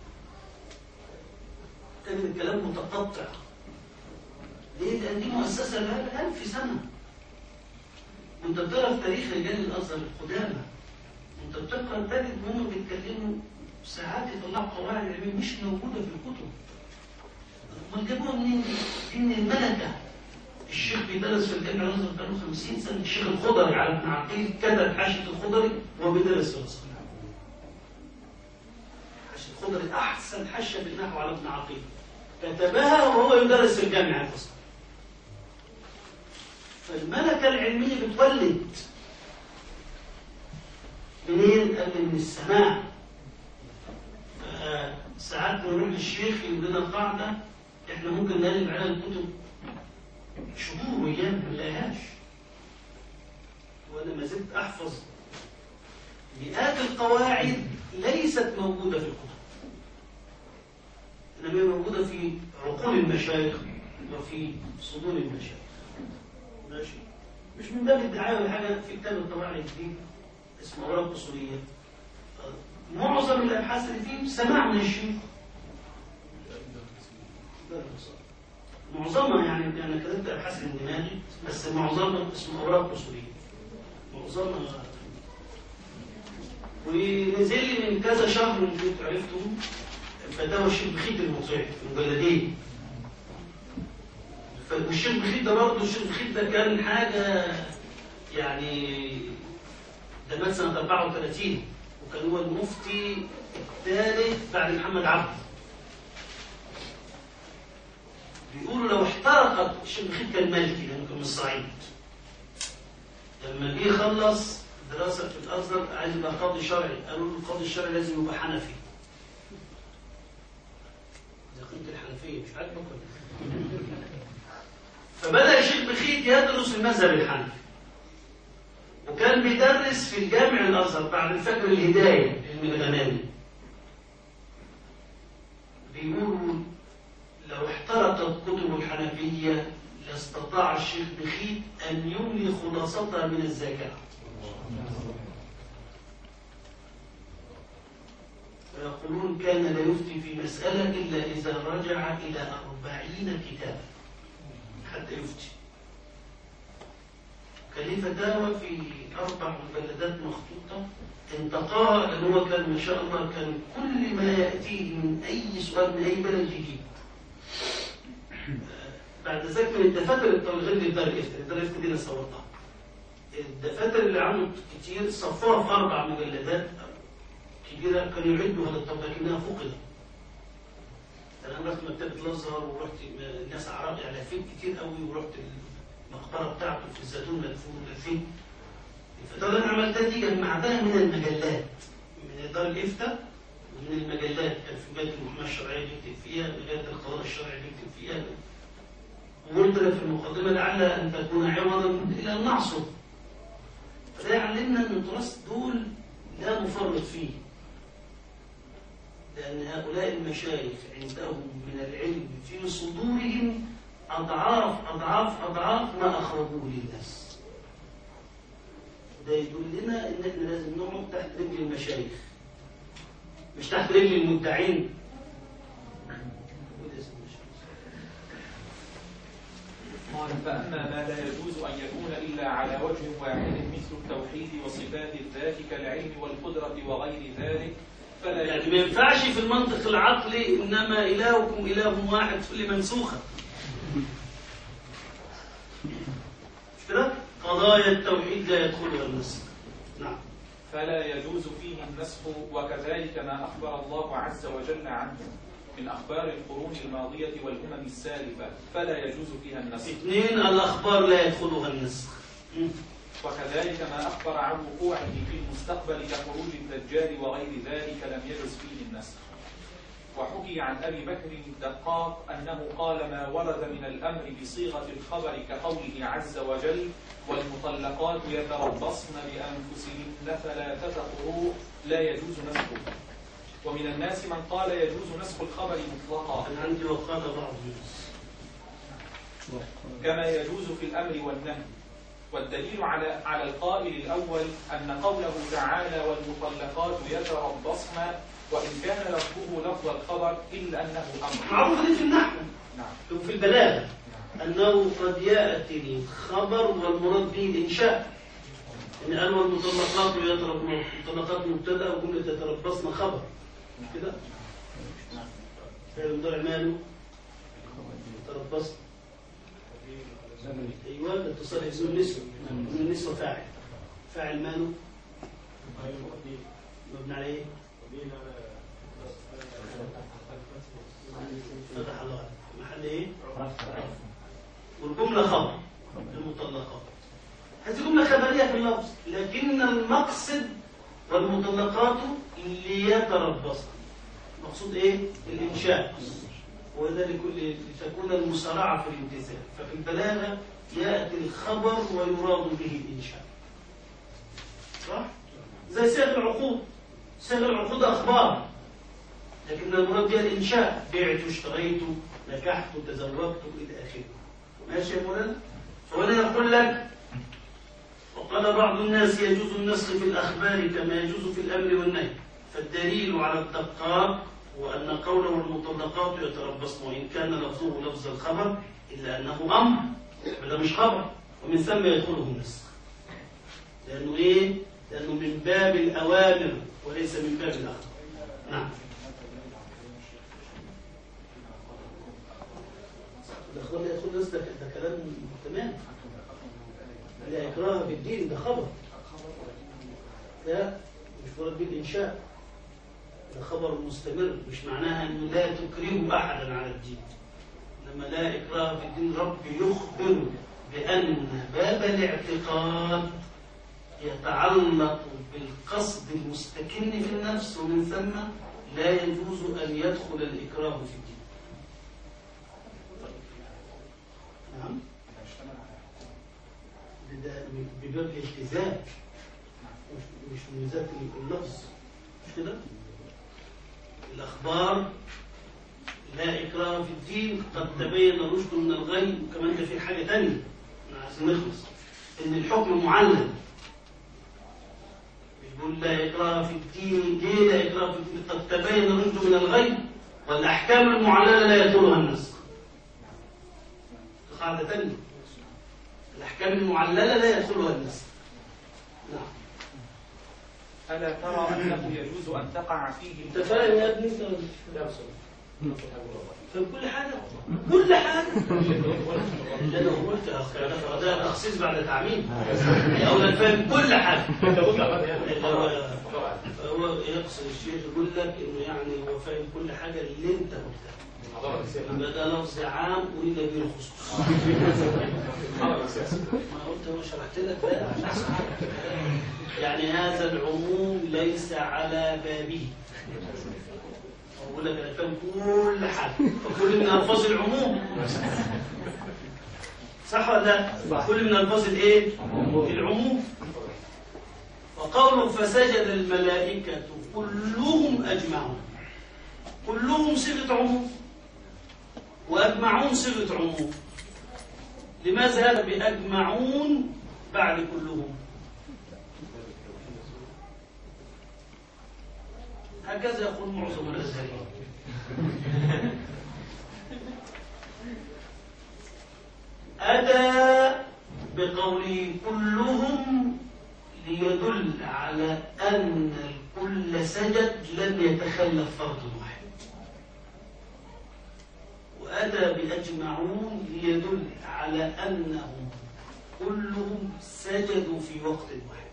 تجد الكلام متقطع ليه؟ لأن دي مؤسسة لها ألف سنة وأنت بتقرا في تاريخ رجال الأزهر القدامى وأنت بتقرا تجد هم بيتكلموا ساعات يطلعوا قواعد علمية مش موجودة في الكتب أمال جابوها منين؟ دي من الملكة الشيخ بيدرس في الجامعة الأزهر بقاله 50 سنة الشيخ الخضري على ابن عقيل كتب حاشية الخضري وهو بيدرس في الأزهر حاشية الخضري أحسن حاشية في النحو على ابن عقيل كتبها وهو يدرس في الجامعة الأزهر فالملكة العلمية بتولد منين؟ قال لي من السماع ساعات نروح للشيخ يقول لنا قاعدة احنا ممكن نقلب عليها الكتب شهور وايام ما نلاقيهاش وانا ما زلت احفظ مئات القواعد ليست موجوده في الكتب انما هي موجوده في عقول المشايخ وفي صدور المشايخ ماشي مش من باب الدعايه ولا حاجه في كتاب القواعد الجديد اسمه اوراق اصوليه معظم الابحاث اللي فيه سماع من الشيخ معظمها يعني انا كتبت ابحاث من دماغي بس معظمها اسمه اوراق اصوليه معظمها ونزل لي من كذا شهر من كنت عرفته فتاوى الشيخ بخيت المطيع في مجلدين والشيخ بخيت ده برضه الشيخ بخيت ده كان حاجه يعني ده مات سنة 34 وكان هو المفتي الثالث بعد محمد عبد بيقولوا لو احترقت الشيخ بخيت كان مالكي لأنه كان من الصعيد لما جه يخلص دراسة في الأزهر عايز يبقى قاضي شرعي قالوا له القاضي الشرعي لازم يبقى حنفي زي قيمة الحنفية مش عاجبك ولا إيه؟ فبدأ الشيخ بخيت يدرس المذهب الحنفي وكان بيدرس في الجامع الأزهر بعد الفجر الهداية المغناني بيقولوا لو احترقت كتب الحنفية لاستطاع الشيخ بخيت أن يملي خلاصتها من الزكاة فيقولون كان لا يفتي في مسألة إلا إذا رجع إلى أربعين كتابا حتى يفتي كان ليه فتاوى في أربع مجلدات مخطوطة انتقاها لأن هو كان ما شاء الله كان كل ما يأتيه من أي سؤال من أي بلد يجيب بعد ذلك من الدفاتر الطويلة غير الدار الإفتاء الدار الإفتاء دي أنا صورتها الدفاتر اللي عنده كتير صفوها في أربع مجلدات كبيرة كانوا يعدوا هذا الطب لكنها فقدت أنا رحت مكتبة الأزهر ورحت الناس عرب يعني لفيت كتير قوي ورحت المقبرة بتاعته في الزيتون مدفون لفيت الفتاوى اللي أنا عملتها دي جمعتها من المجلات من دار الإفتاء ومن المجلات كان في مجلة المحاماة الشرعية بيكتب فيها مجلة القضاء الشرعي بيكتب فيها وقلت لك في المقدمة لعل أن تكون عوضا إلى أن نعصر فده يعلمنا أن التراث دول لا نفرط فيه لأن هؤلاء المشايخ عندهم من العلم في صدورهم أضعاف أضعاف أضعاف ما أخرجوه للناس ده يدلنا إن إحنا لازم نقعد تحت رجل المشايخ مش تحت رجل المدعين قال فأما ما لا يجوز أن يكون إلا على وجه واحد مثل التوحيد وصفات الذات كالعلم والقدرة وغير ذلك فلا يعني يجوز ما ينفعش في المنطق العقلي إنما إلهكم إله واحد كل منسوخة مش كده؟ قضايا التوحيد لا يدخلها النسخ نعم فلا يجوز فيه النسخ وكذلك ما أخبر الله عز وجل عنه من أخبار القرون الماضية والأمم السالفة فلا يجوز فيها النسخ اثنين الأخبار لا يدخلها النسخ مم. وكذلك ما أخبر عن وقوعه في المستقبل كخروج الدجال وغير ذلك لم يجز فيه النسخ وحكي عن أبي بكر الدقاق أنه قال ما ورد من الأمر بصيغة الخبر كقوله عز وجل والمطلقات يتربصن بأنفسهن ثلاثة قروء لا يجوز نسخه ومن الناس من قال يجوز نسخ الخبر مطلقا أنا عندي وقال بعض الناس كما يجوز في الأمر والنهي والدليل على على القائل الأول أن قوله تعالى والمطلقات يتربصن وإن كان لفظه لفظ الخبر إلا أنه أمر معروف دي في النحو نعم وفي البلاغة أنه قد يأتي الخبر والمراد به الإنشاء إن قال والمطلقات يتربصن المطلقات مبتدأ وجملة يتربصن خبر مش كده؟ فعل مضارع ماله؟ يتربصن أيوه الاتصال اسم النسوة اسم النسوة فاعل فاعل ماله؟ مبني على إيه؟ فتح الله عليك. محل إيه؟ والجملة خبر المطلقات هذه جملة خبرية في اللفظ لكن المقصد والمطلقات ليتربصن المقصود ايه؟ الإنشاء وذلك لتكون المسارعة في الامتثال ففي البلاغة يأتي الخبر ويراد به الإنشاء صح؟ زي صيغ العقود صيغ العقود أخبار لكن المراد بها الإنشاء بعت اشتريت نكحت تزوجت إلى آخره ماشي يا مولانا؟ فهنا يقول لك وقال بعض الناس يجوز النسخ في الأخبار كما يجوز في الأمر والنهي فالدليل على الدقاق هو أن قوله المطلقات يتربصن وإن كان لفظه لفظ الخبر إلا أنه أمر وده مش خبر ومن ثم يدخله النسخ لأنه إيه؟ لأنه من باب الأوامر وليس من باب الأخبار نعم الأخبار لا يدخل النسخ ده ده كلام تمام لا إكراه بالدين ده خبر لا مش مراد بالإنشاء ده خبر مستمر مش معناها أنه لا تكره أحدا على الدين لما لا إكراه في الدين ربي يخبر بأن باب الاعتقاد يتعلق بالقصد المستكن في النفس ومن ثم لا يجوز أن يدخل الإكراه في الدين نعم ده بباب الالتزام مش مش من ذات اللفظ مش كده الأخبار لا إكراه في الدين قد تبين الرشد من الغي وكمان ده في حاجة تانية أنا عايزين نخلص إن الحكم معلم بيقول لا إكراه في الدين ليه لا إكراه في الدين قد تبين الرشد من الغي والأحكام المعللة لا يدخلها النسخ قاعدة تانية الأحكام المعللة لا يدخلها النسخ نعم ألا ترى أنه يجوز أن تقع فيه أنت فاهم يا ابني أنت لا فاهم كل حاجة كل حاجة ده أنا قلت يا أخي أنا ده تخصيص بعد تعميم يا أولاد فاهم كل حاجة هو هو يقصد الشيخ يقول لك إنه يعني هو فاهم كل حاجة اللي أنت قلتها يبقى ده لفظ عام أريد به الخصوص ما قلت هو شرحت لك بقى عشان أسمعك. يعني هذا العموم ليس على بابه أقول لك أنا فاهم كل حاجة فكل من ألفاظ العموم صح ولا لا؟ كل من ألفاظ الإيه؟ العموم وقوله فسجد الملائكة كلهم أجمعون كلهم صيغة عموم وأجمعون صيغة عموم لماذا هذا بأجمعون بعد كلهم هكذا يقول معظم الأزهريين أتى بقوله كلهم ليدل على أن الكل سجد لم يتخلف فرد واحد وأتى بأجمعون ليدل على أنهم كلهم سجدوا في وقت واحد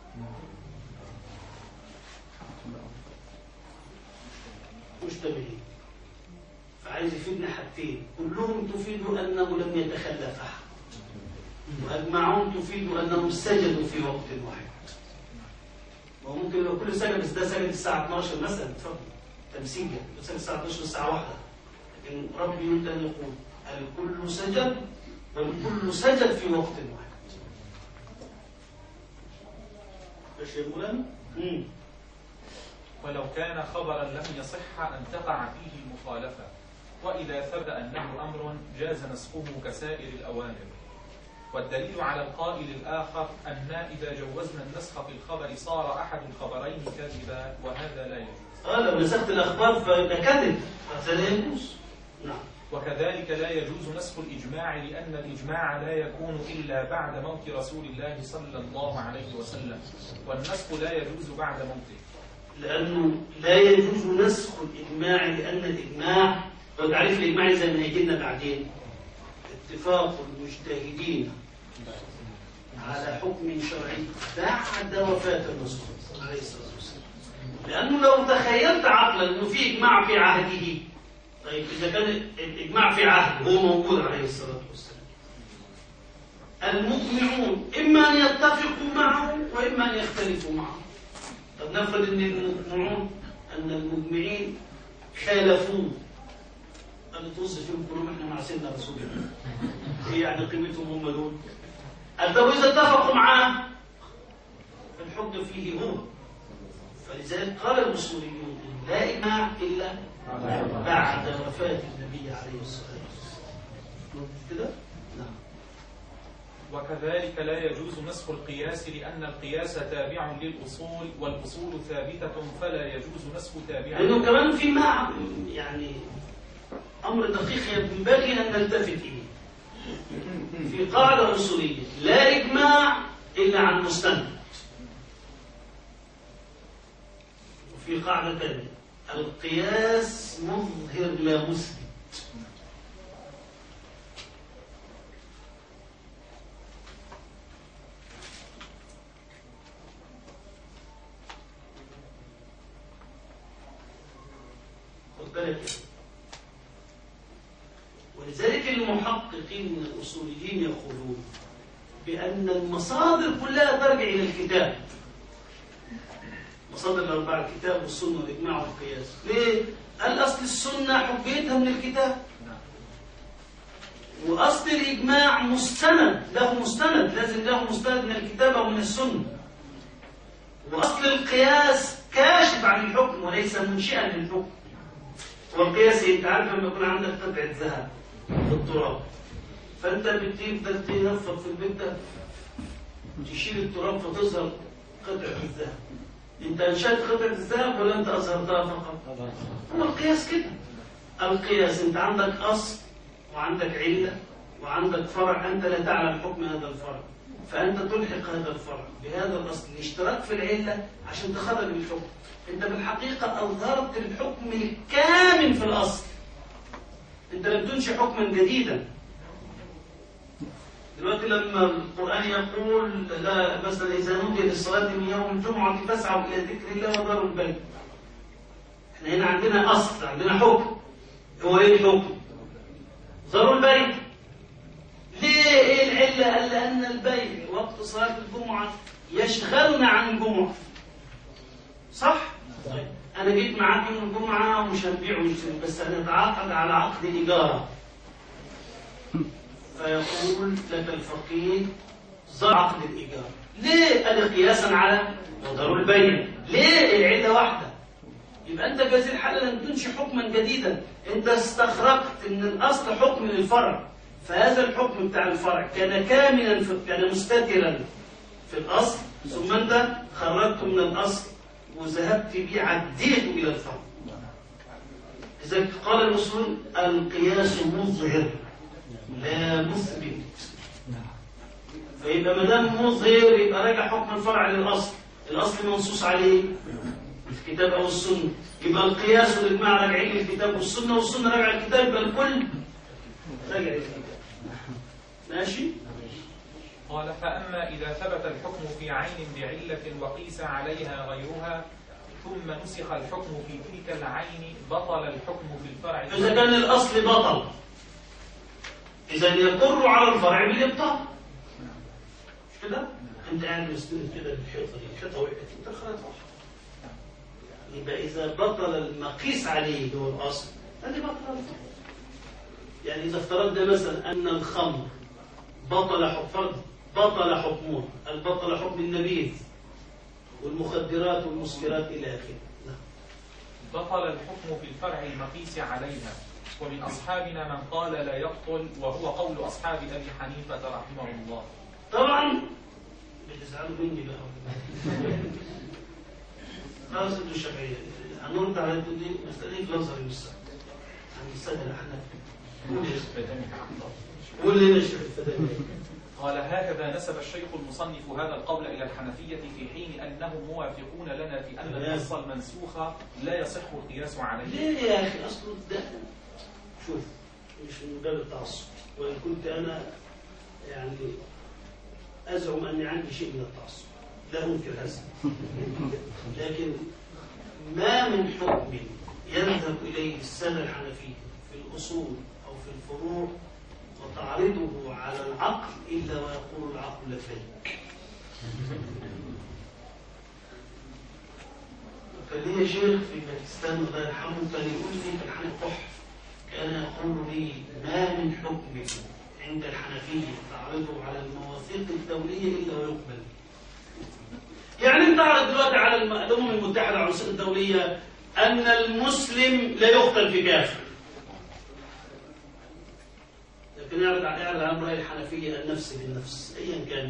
مشتبهين فعايز يفيدنا حاجتين كلهم تفيد أنه لم يتخلف أحد وأجمعون تفيد أنهم سجدوا في وقت واحد وممكن لو كل سجد بس ده سجد الساعة 12 مثلا اتفضل تمثيل يعني سجد الساعة 12 الساعة 1 لكن ربي يريد أن يقول الكل سجد والكل سجد في وقت واحد ماشي يا مولانا؟ مم. ولو كان خبرا لم يصح أن تقع فيه المخالفة وإذا ثبت أنه أمر جاز نسخه كسائر الأوامر والدليل على القائل الآخر أن إذا جوزنا النسخ في الخبر صار أحد الخبرين كذبا وهذا لا يجوز اه لو نسخت الأخبار فده كذب هذا لا يجوز نعم وكذلك لا يجوز نسخ الإجماع لأن الإجماع لا يكون إلا بعد موت رسول الله صلى الله عليه وسلم والنسخ لا يجوز بعد موته لأنه لا يجوز نسخ الإجماع لأن الإجماع لو تعريف الإجماع زي ما هيجي لنا بعدين اتفاق المجتهدين على حكم شرعي بعد وفاة الرسول عليه الصلاة والسلام لأنه لو تخيلت عقلا أنه في إجماع في عهده طيب إذا كان الإجماع في عهد هو موجود عليه الصلاة والسلام المجمعون إما أن يتفقوا معه وإما أن يختلفوا معه طب نفرض ان المجمعون ان المجمعين خالفوه قالوا توصي فيهم كلهم احنا مع سيدنا رسول الله ايه يعني قيمتهم هم دول قال طب اذا اتفقوا معاه فالحجه فيه هو فلذلك قال الاصوليون إن لا اجماع الا بعد وفاه النبي عليه الصلاه والسلام كده نعم وكذلك لا يجوز نسخ القياس لأن القياس تابع للأصول والأصول ثابتة فلا يجوز نسخ تابع لأنه كمان في مع يعني أمر دقيق ينبغي أن نلتفت إليه في قاعدة أصولية لا إجماع إلا عن مستند وفي قاعدة ثانية القياس مظهر لا مثبت مسألة كده ولذلك المحققين من الأصوليين يقولون بأن المصادر كلها ترجع إلى الكتاب مصادر الأربعة الكتاب والسنة والإجماع والقياس ليه؟ قال أصل السنة حجيتها من الكتاب وأصل الإجماع مستند له مستند لازم له مستند من الكتاب أو من السنة وأصل القياس كاشف عن الحكم وليس منشئا للحكم والقياس انت عارف لما يكون عندك قطعة ذهب في التراب فانت بتبدا تنفض في البيت ده تشيل التراب فتظهر قطعة الذهب انت انشأت قطعة الذهب ولا انت اظهرتها فقط هو القياس كده القياس انت عندك اصل وعندك علة وعندك فرع انت لا تعلم حكم هذا الفرع فانت تلحق هذا الفرع بهذا الاصل الاشتراك في العلة عشان تخرج الحكم انت بالحقيقة اظهرت الحكم الكامل في الاصل انت لم تنشئ حكما جديدا دلوقتي لما القرآن يقول لا مثلا إذا نودي للصلاة من يوم الجمعة فاسعوا إلى ذكر الله وذروا البيت. احنا هنا عندنا أصل عندنا حكم. هو إيه الحكم؟ ذروا البيت. ليه إيه العلة؟ قال لأن البيت وقت صلاة الجمعة يشغلنا عن الجمعة. صح؟ طيب أنا جيت معاك يوم الجمعة ومش هنبيع ونشتري بس هنتعاقد على عقد إيجار. فيقول لك الفقيه ضع عقد الإيجار ليه؟ قال قياسا على وضروا البين ليه؟ العلة واحدة يبقى أنت في هذه الحالة لم تنشئ حكما جديدا أنت استخرجت أن الأصل حكم للفرع فهذا الحكم بتاع الفرع كان كاملا في كان مستترا في الأصل ثم أنت خرجته من الأصل وذهبت به عديته إلى الفرع لذلك قال الأصول القياس مظهر لا مثبت فيبقى ما دام مظهر يبقى راجع حكم الفرع للاصل الاصل منصوص عليه الكتاب او السنه يبقى القياس والاجماع راجعين للكتاب والسنه والسنه راجعه للكتاب يبقى الكل راجع للكتاب ماشي قال فأما إذا ثبت الحكم في عين بعلة وقيس عليها غيرها ثم نسخ الحكم في تلك العين بطل الحكم في الفرع اذا كان الاصل بطل اذا يقر على الفرع بالابطال مش كده انت قاعد مستند كده بالحيطه دي الحيطه وقعت انت خلاص يبقى اذا بطل المقيس عليه اللي هو الاصل هذه بطل الفرع يعني اذا افترضنا مثلا ان الخمر بطل حكم فرض بطل حكمه البطل حكم النبيذ والمخدرات والمسكرات الى اخره نعم. بطل الحكم في الفرع المقيس عليها ومن أصحابنا من قال لا يبطل وهو قول أصحاب أبي حنيفة رحمه الله طبعا بتزعلوا مني بقى خلاص انتوا الشافعية هنرد على انتوا دي مسألة في الازهر المستقبل عن السادة الأحناف قول يا قول لي نشرح الفدائية قال هكذا نسب الشيخ المصنف هذا القول إلى الحنفية في حين أنهم موافقون لنا في أن النص المنسوخ لا يصح القياس عليه ليه يا أخي أصله ده شوف مش من باب التعصب وإن كنت أنا يعني أزعم أني عندي شيء من التعصب لا أنكر هذا لكن ما من حكم يذهب إليه السنة الحنفية في الأصول أو في الفروع وتعرضه على العقل إلا ويقول العقل لبيك كان لي شيخ في باكستان الله يرحمه كان يقول لي في الحنفية كان يقول لي ما من حكم عند الحنفية تعرضه على المواثيق الدولية إلا ويقبل يعني انت تعرض دلوقتي على الم- الأمم المتحدة العنصرية الدولية أن المسلم لا يقتل في كافر لكن يعرض على يعرض على امرأة الحنفية النفس بالنفس أيا كانت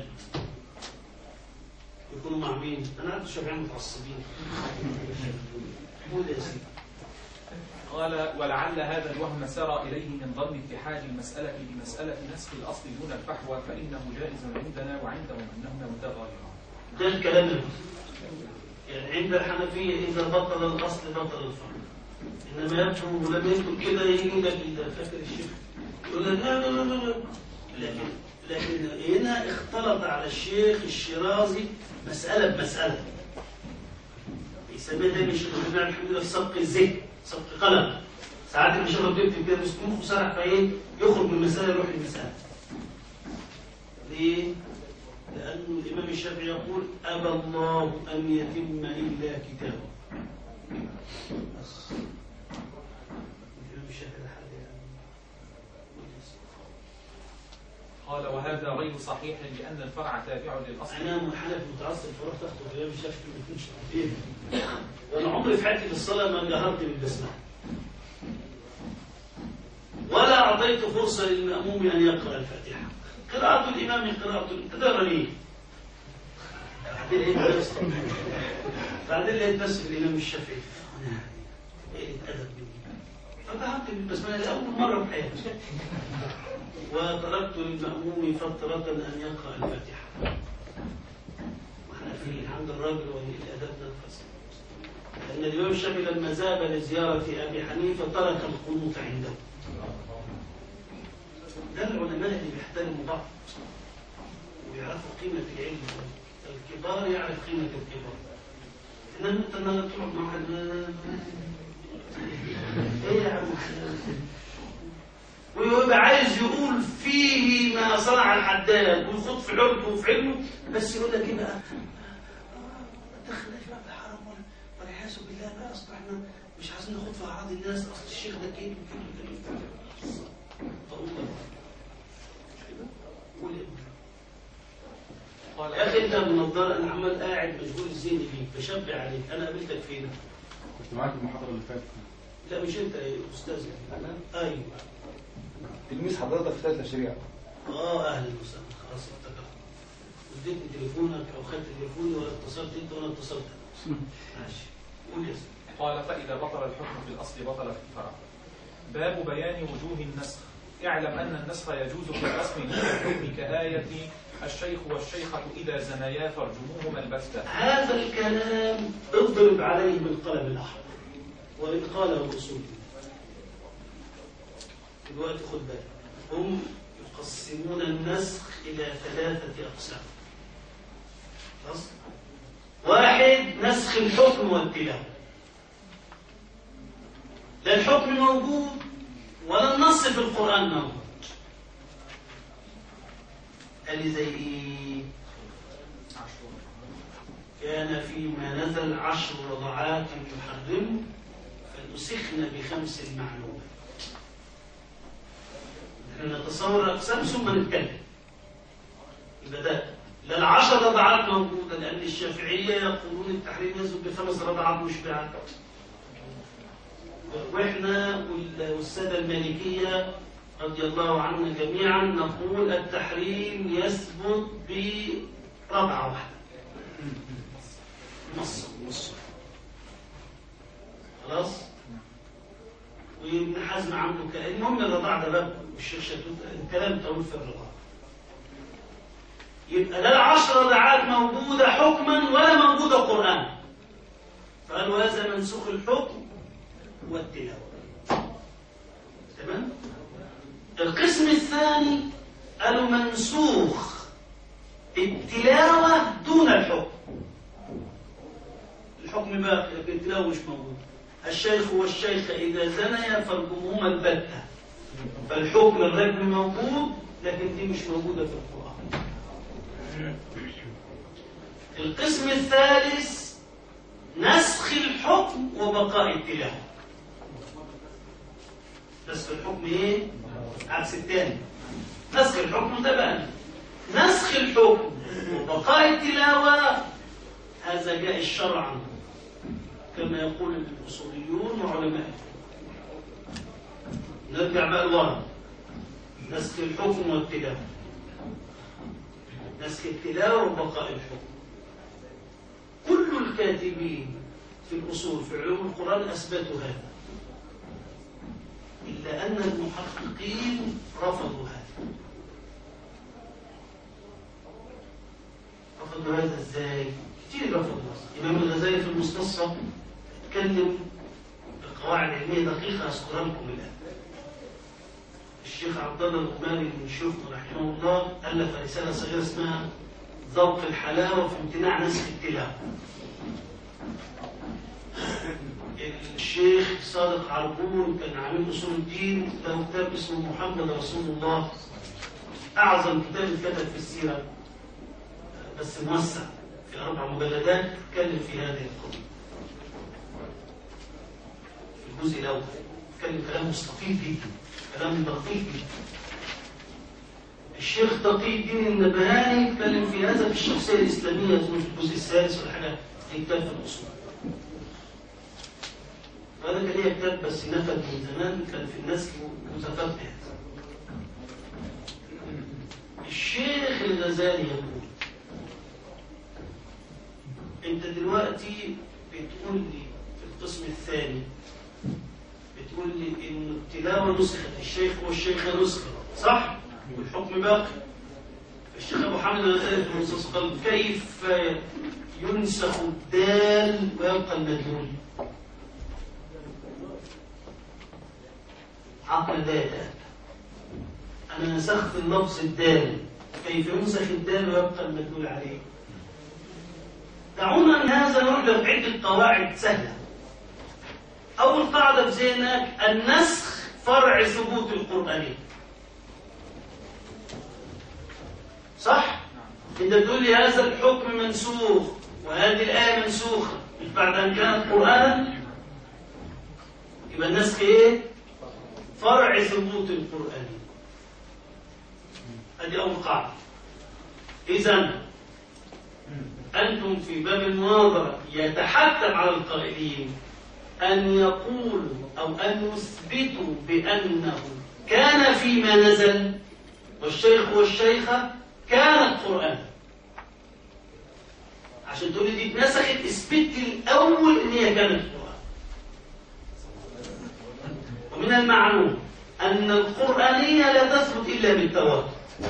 يكونوا مع مين؟ أنا عارف الشافعيين متعصبين قول يا سيدي قال ولعل هذا الوهم سرى إليه من ظن اتحاد المسألة بمسألة نسخ الأصل دون الفحوى فإنه جائز عندنا وعندهم أنه متغير ده الكلام ده. يعني عند الحنفية إذا بطل الأصل بطل الفرع إنما يبدو لما يكتب كده يجي لك أنت فاكر الشيخ يقول لك لا لا لا لا لا. لكن لكن هنا اختلط على الشيخ الشيرازي مسألة بمسألة يسميها دايما الشيخ ابن عبد الحميد في سبق الذهن سبق قلم ساعات المشايخ بتكتب كده بس مخه سرح فايه يخرج من المسألة يروح المسألة ليه؟ لأن الإمام الشافعي يقول أبى الله أن يتم إلا كتابه بس الإمام الشافعي ده حاجة يعني قال وهذا غير صحيح لأن الفرع تابع للأصل أنا حنفي متعصب فرحت أخطب الإمام الشافعي ما يكونش إيه وأنا عمري في حياتي في الصلاة ما جهرت بالبسمة ولا أعطيت فرصة للمأموم أن يقرأ الفاتحة قراءة الإمام قراءة تدرى ليه بعدين لقيت بس بعدين لقيت بس في الإمام الشافعي أنا قلة أدب مني فذهبت بالبسملة لأول مرة في حياتي وتركت للمأموم فترة أن يقرأ الفاتحة وإحنا في عند الراجل ولي الأدب نفس لأن الإمام الشافعي لما ذهب لزيارة أبي حنيفة ترك القنوط عنده ده العلماء اللي بيحترموا بعض ويعرفوا قيمة العلم الكبار يعرف قيمة الكبار إنما أنت لما تقعد مع واحد إيه يا عم ويبقى عايز يقول فيه ما صنع الحداد ويخوض في عرضه وفي علمه بس يقول لك ايه بقى؟ ما تدخلناش بقى في الحرام ولا والعياذ بالله بقى اصل احنا مش عايزين ناخد في اعراض الناس اصل الشيخ ده كده وكده وكده فقول مش كده؟ قول يا ابني. قال يا اخي انت بالنضاره انا عمال قاعد مشغول الذهن بيك بشبع عليك انا قابلتك فين؟ كنت معاك المحاضرة اللي فاتت لا مش انت يا استاذ ايوه تلميذ حضرتك في ثالثه شريعه اه اهلا وسهلا خلاص افتكرت اديتني تليفونك او خدت تليفوني ولا اتصلت انت ولا اتصلت انا ماشي قول يا سيدي قال فإذا بطل الحكم في الأصل بطل في الفرع باب بيان وجوه النسخ اعلم أن النسخ يجوز في الرسم دون الحكم كآية الشيخ والشيخة إذا زنيا فرجموهما البتة هذا الكلام اضرب عليه بالقلم الاحمر وان قاله الاصول دلوقتي خد بالك هم يقسمون النسخ الى ثلاثه اقسام خلاص واحد نسخ الحكم والتلاوه لا الحكم موجود ولا النص في القران موجود قال لي زي ايه كان فيما نزل عشر رضعات يحرم فنسخن بخمس معلومات نحن نتصور أقسام ثم نتكلم يبقى ده لا العشر رضعات موجودة لأن الشافعية يقولون التحريم ينزل بخمس رضعات مشبعات وإحنا وال- والسادة المالكية رضي الله عنا جميعا نقول التحريم يثبت برضعة واحدة نص نص خلاص وابن حزم عنده كلام المهم الرضاع ده باب والشيخ شتوت الكلام طويل في الرضاع يبقى لا العشر رضعات موجودة حكما ولا موجودة قرآن فقالوا هذا منسوخ الحكم والتلاوة تمام القسم الثاني قالوا منسوخ التلاوة دون الحكم الحكم باقي لكن التلاوة مش موجود الشيخ والشيخة إذا زنيا فارجمهما البتة فالحكم الرجم موجود لكن دي مش موجودة في القرآن القسم الثالث نسخ الحكم وبقاء التلاوة نسخ الحكم ايه؟ عكس الثاني نسخ الحكم ده بقى نسخ الحكم وبقاء التلاوة هذا جاء شرعا كما يقول الأصوليون وعلماء نرجع بقى لورا نسخ الحكم والتلاوة نسخ التلاوة وبقاء الحكم كل الكاتبين في الأصول في علوم القرآن أثبتوا هذا إلا أن المحققين رفضوا هذا رفضوا هذا ازاي؟ كتير رفضوا الإمام الغزالي في المستصفى اتكلم بقواعد علمية دقيقة أذكرها لكم الآن الشيخ عبد الله الغماري من شيوخنا رحمه الله ألف رسالة صغيرة اسمها ذوق الحلاوة في امتناع نسخ التلاوة الشيخ صادق عربون كان عامل اصول الدين له كتاب اسمه محمد رسول الله اعظم كتاب اتكتب في السيره بس موسع في اربع مجلدات اتكلم في هذه القضيه في الجزء الاول اتكلم كلام مستفيض جدا كلام دقيق جدا الشيخ تقي الدين النبهاني اتكلم في هذا في الشخصيه الاسلاميه اظن في الجزء السادس ولا حاجه في كتاب في الاصول هذا كان ليه كتاب بس نفد من زمان كان في الناس متفتح الشيخ الغزالي يقول انت دلوقتي بتقول لي في القسم الثاني بتقول لي ان التلاوه نسخت الشيخ والشيخه نسخت صح والحكم باقي الشيخ ابو حامد الغزالي في المنصص قال كيف ينسخ الدال ويبقى المدلول عقل لا يتأتى أنا نسخت اللفظ الدال كيف ينسخ الدال ويبقى المدلول عليه دعونا من هذا نعلم عدة قواعد سهلة أول قاعدة في ذهنك النسخ فرع ثبوت القرآنية صح؟ أنت تقول لي هذا الحكم منسوخ وهذه الآية منسوخة مش بعد أن كانت قرآنا يبقى النسخ إيه؟ فرع ثبوت القرآن هذه أول قاعدة إذا أنتم في باب المناظرة يتحتم على القائلين أن يقولوا أو أن يثبتوا بأنه كان فيما نزل والشيخ والشيخة كانت قرآن عشان تقولي دي اتنسخت اثبت الأول إن هي كانت قرآن ومن المعلوم أن القرآنية لا تثبت إلا بالتواتر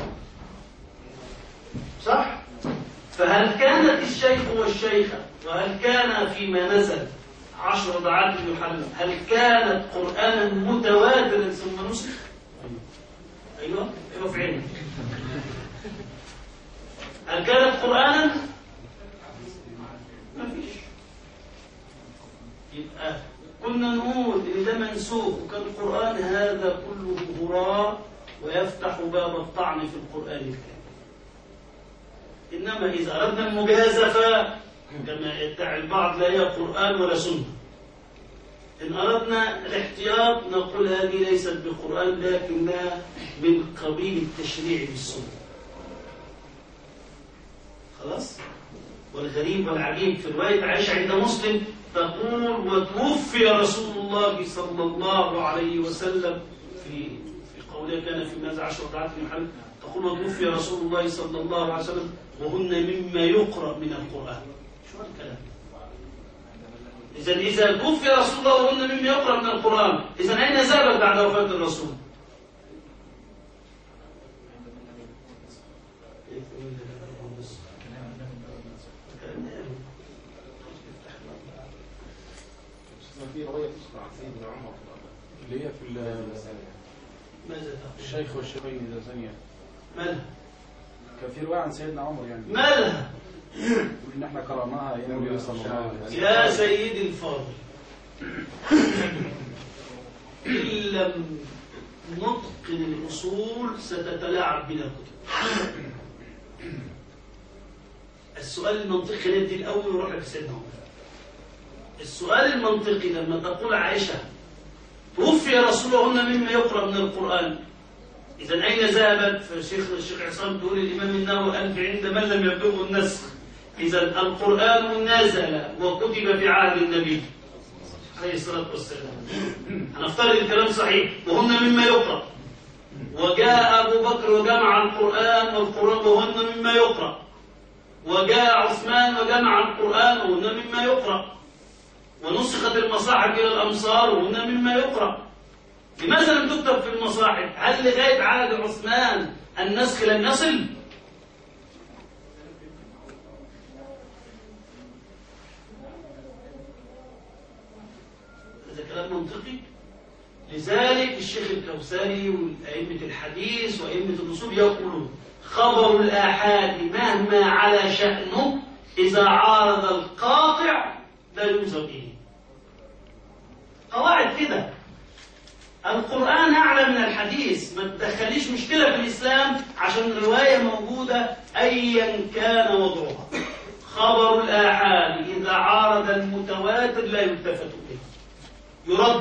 صح؟ فهل كانت الشيخ والشيخة وهل كان فيما نزل عشر ضعات يحرم هل كانت قرآنا متواترا ثم نسخ؟ أيوه أيوه في عينك هل كانت قرآنا؟ ما فيش يبقى كنا نقول ان ده منسوخ وكان القران هذا كله هراء ويفتح باب الطعن في القران الكريم انما اذا اردنا المجازفه كما يدعي البعض لا هي قران ولا سنه ان اردنا الاحتياط نقول هذه ليست بقران لكنها من قبيل التشريع بالسنه خلاص والغريب والعجيب في روايه عائشه عند مسلم تقول وتوفي رسول الله صلى الله عليه وسلم في في قولها كان في ماذا عشر ركعات من حل تقول وتوفي رسول الله صلى الله عليه وسلم وهن مما يقرأ من القرآن شو هذا الكلام إذا إذا توفي رسول الله وهن مما يقرأ من القرآن إذا أين ذهبت بعد وفاة الرسول؟ في رواية تذكر عن سيدنا عمر اللي هي في ال- ماذا تقول؟ الشيخ والشيخين إذا زنيا مالها؟ كان في رواية عن سيدنا عمر يعني مالها؟ يقول إن إحنا كرمناها أيام النبي صلى الله عليه وسلم يا سيدي الفاضل إن لم نتقن الأصول ستتلاعب بنا الكتب السؤال المنطقي خلينا ندي الأول ونروح لك سيدنا عمر السؤال المنطقي لما تقول عائشة توفي رسولهن مما يقرأ من القرآن إذا أين ذهبت؟ فالشيخ الشيخ عصام تقول الإمام النووي قال في عند من لم يبلغه النسخ إذا القرآن نزل وكتب في عهد النبي عليه الصلاة والسلام هنفترض الكلام صحيح وهن مما يقرأ وجاء أبو بكر وجمع القرآن والقرآن وهن مما يقرأ وجاء عثمان وجمع القرآن وهن مما يقرأ ونسخت المصاحف إلى الأمصار وهن مما يقرأ لماذا لم تكتب في المصاحف؟ هل لغاية عهد عثمان النسخ لم يصل؟ هذا كلام منطقي لذلك الشيخ الكوثري وأئمة الحديث وأئمة الأصول يقولون خبر الآحاد مهما على شأنه إذا عارض القاطع لا يوزن به قواعد كده القرآن أعلى من الحديث ما تدخليش مشكلة في الإسلام عشان رواية موجودة أيا كان وضعها خبر الآحاد إذا عارض المتواتر لا يلتفت إليه يرد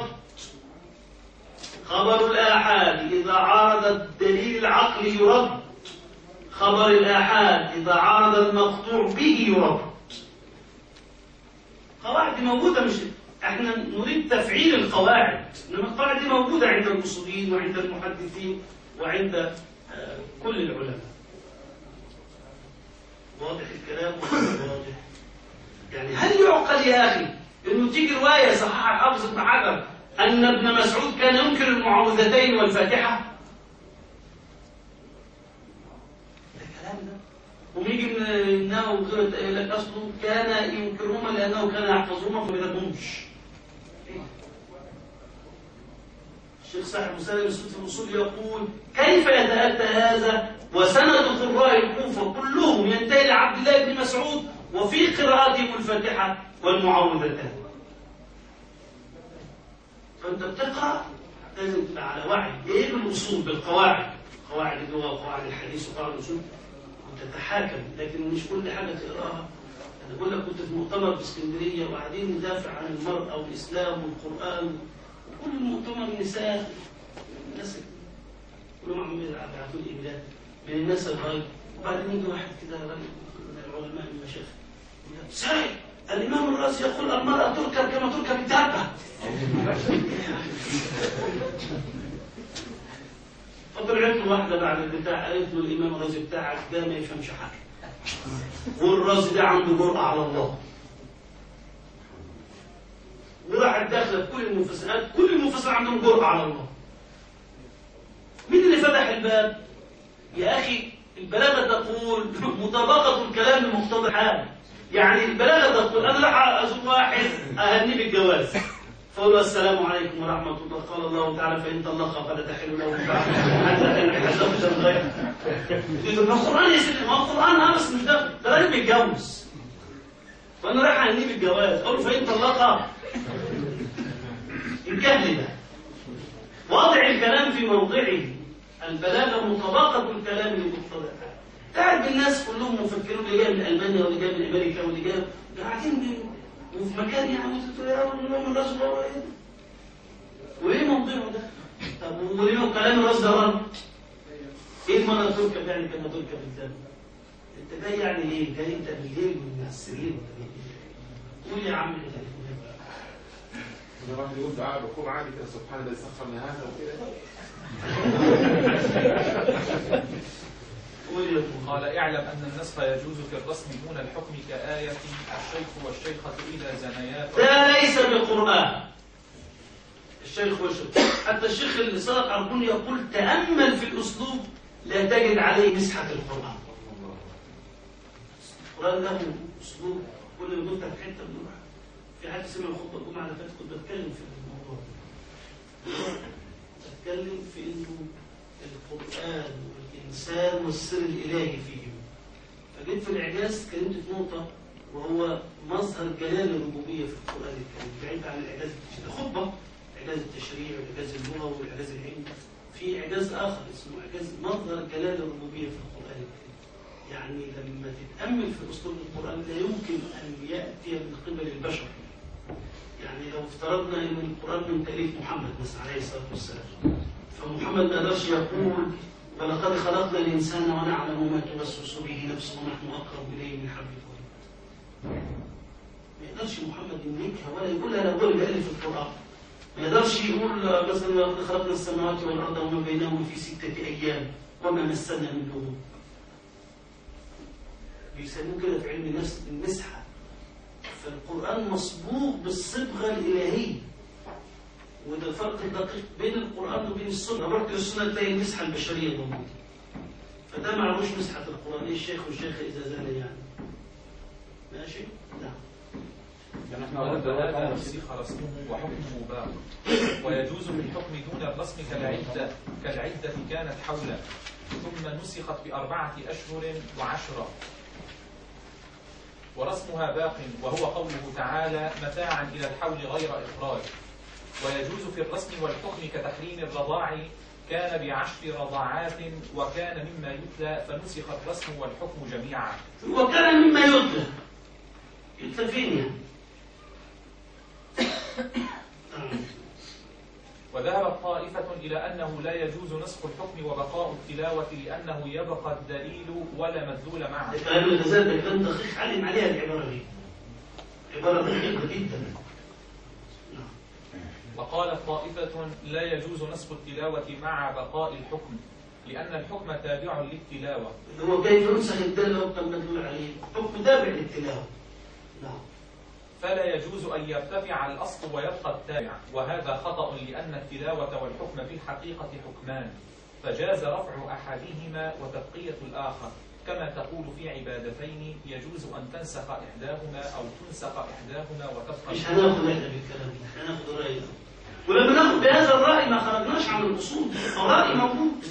خبر الآحاد إذا عارض الدليل العقلي يرد خبر الآحاد إذا عارض المقطوع به يرد قواعد دي موجودة مش احنا نريد تفعيل القواعد انما القواعد دي موجودة عند المصولين وعند المحدثين وعند آه، كل العلماء واضح الكلام ولا واضح يعني هل يعقل يا اخي انه تيجي روايه صححها حافظ ابن حجر ان ابن مسعود كان ينكر المعوذتين والفاتحه ده كلام ده ويجي من النووي وغيره يقول لك اصله كان ينكرهما لانه كان يحفظهما فما يذكرهمش إيه؟ الشيخ صاحب مسلم السود في الاصول يقول كيف يتاتى هذا وسند قراء الكوفه كلهم ينتهي لعبد الله بن مسعود وفي قراءتهم الفاتحه والمعوذتان فانت بتقرا لازم تبقى على وعي ايه بالاصول بالقواعد قواعد اللغه وقواعد الحديث وقواعد الاصول وتتحاكم لكن مش كل حاجه تقراها انا بقول لك كنت في مؤتمر في اسكندريه وقاعدين ندافع عن المراه والاسلام والقران وكل المؤتمر نساء الناس كلهم عمالين يبعتوا لي ايميلات من الناس الغايب وبعدين يجي واحد كده راجل من العلماء المشايخ يقول لك سعيد الامام الرازي يقول المراه تركب كما تركب الدابه فطلعت له واحده بعد البتاع قالت له الامام الرازي بتاعك ده ما يفهمش حاجه والرازي ده عنده جرأة على الله وراحت داخله في كل المفسرات كل المفسرين عندهم جرأة على الله مين اللي فتح الباب يا اخي البلاغه تقول مطابقه الكلام لمقتضى الحال يعني البلاغه تقول انا راح ازور واحد اهنيه بالجواز فقول له السلام عليكم ورحمه الله قال الله تعالى فان طلقها فلا تحل له من بعد حتى تنكح زوجا غيره يقول ما القران يا سيدي ما هو القران اه بس مش ده ده راجل بيتجوز فانا رايح اهنيه بالجواز اقول له فان طلقها الجهل ده وضع الكلام في موضعه البلاغه مطابقه الكلام لمقتضى الحال قاعد بالناس كلهم مفكرين اللي جاي من المانيا واللي جاي من امريكا واللي جاي قاعدين بي- وفي مكان يعني قلت له يا رب الامام الرازي هو ايه ده؟ وايه موضوعه ده؟ طب وليه كلام الراس ده رد؟ ايه المرأة تركب يعني كما تركب الدم؟ انت جاي يعني ايه؟ جاي انت بالليل من السرير ولا ايه؟ قول يا عم انت ده واحد يقول دعاء ركوب عادي كده سبحان الذي سخر لنا هذا وكده قول يا أبو. قال اعلم أن النسخ يجوز في الرسم دون الحكم كآية الشيخ والشيخة إذا زنيا ده ليس بالقرآن الشيخ والشيخ حتى الشيخ اللي صدق عربون يقول تأمل في الأسلوب لا تجد عليه مسحة القرآن القرآن له أسلوب كل ما نفتح حتة بنروح في حد سمع خطبة الجمعة اللي فاتت كنت بتكلم في الموضوع ده. بتكلم في إنه القرآن والإنسان والسر الإلهي فيهم فجيت في الإعجاز اتكلمت في نقطة وهو مظهر جلال الربوبية في القرآن الكريم بعيد عن الإعجاز التشريعي خطبة إعجاز التشريع والإعجاز اللغوي والإعجاز العلمي في إعجاز آخر اسمه إعجاز مظهر جلال الربوبية في القرآن الكريم يعني لما تتأمل في أسلوب القرآن لا يمكن أن يأتي من قبل البشر يعني لو افترضنا أن القرآن من تأليف محمد مثلا عليه الصلاة والسلام فمحمد ما قدرش يقول ولقد خلقنا الإنسان ونعلم ما توسوس به نفسه ونحن أقرب إليه من حبل الوريد ما يقدرش محمد يملكها ولا يقولها لو هو اللي ألف القرآن ما يقدرش يقول مثلا لقد خلقنا السماوات والأرض وما بينهما في ستة أيام وما مسنا من لغوب بيسموه كده في علم النفس المسحة فالقرآن مصبوغ بالصبغة الإلهية وده الفرق الدقيق بين القرآن وبين السنة لو رحت للسنة تلاقي المسحة البشرية موجودة فده معلوش مسحة القرآن إيه الشيخ والشيخة إذا زال يعني ماشي؟ نعم يعني احنا ورد قلنا هذا هذا نسخ رسمه وحكمه باق ويجوز في الحكم دون الرسم كالعدة كالعدة كانت حولا ثم نسخت بأربعة أشهر وعشرة ورسمها باق وهو قوله تعالى متاعا إلى الحول غير إخراج ويجوز في الرسم والحكم كتحريم الرضاع كان بعشر رضاعات وكان مما يتلى فنسخ الرسم والحكم جميعا وكان مما يتلى يتلى فين يعني؟ آه. وذهبت طائفة إلى أنه لا يجوز نسخ الحكم وبقاء التلاوة لأنه يبقى الدليل ولا مدلول معه قالوا الغزال ده كلام دقيق علم عليها العبارة دي عبارة دقيقة جدا وقالت طائفة لا يجوز نسخ التلاوة مع بقاء الحكم لأن الحكم تابع للتلاوة هو كيف ينسخ الدل وقت المدلول عليه حكم تابع للتلاوة نعم فلا يجوز أن يرتفع الأصل ويبقى التابع وهذا خطأ لأن التلاوة والحكم في الحقيقة حكمان فجاز رفع أحدهما وتبقية الآخر كما تقول في عبادتين يجوز أن تنسخ إحداهما أو تنسخ إحداهما وتبقى مش هناخد احنا بالكلام ده هناخد رأي ده ولما ناخد بهذا الرأي ما خرجناش عن الأصول الرأي موجود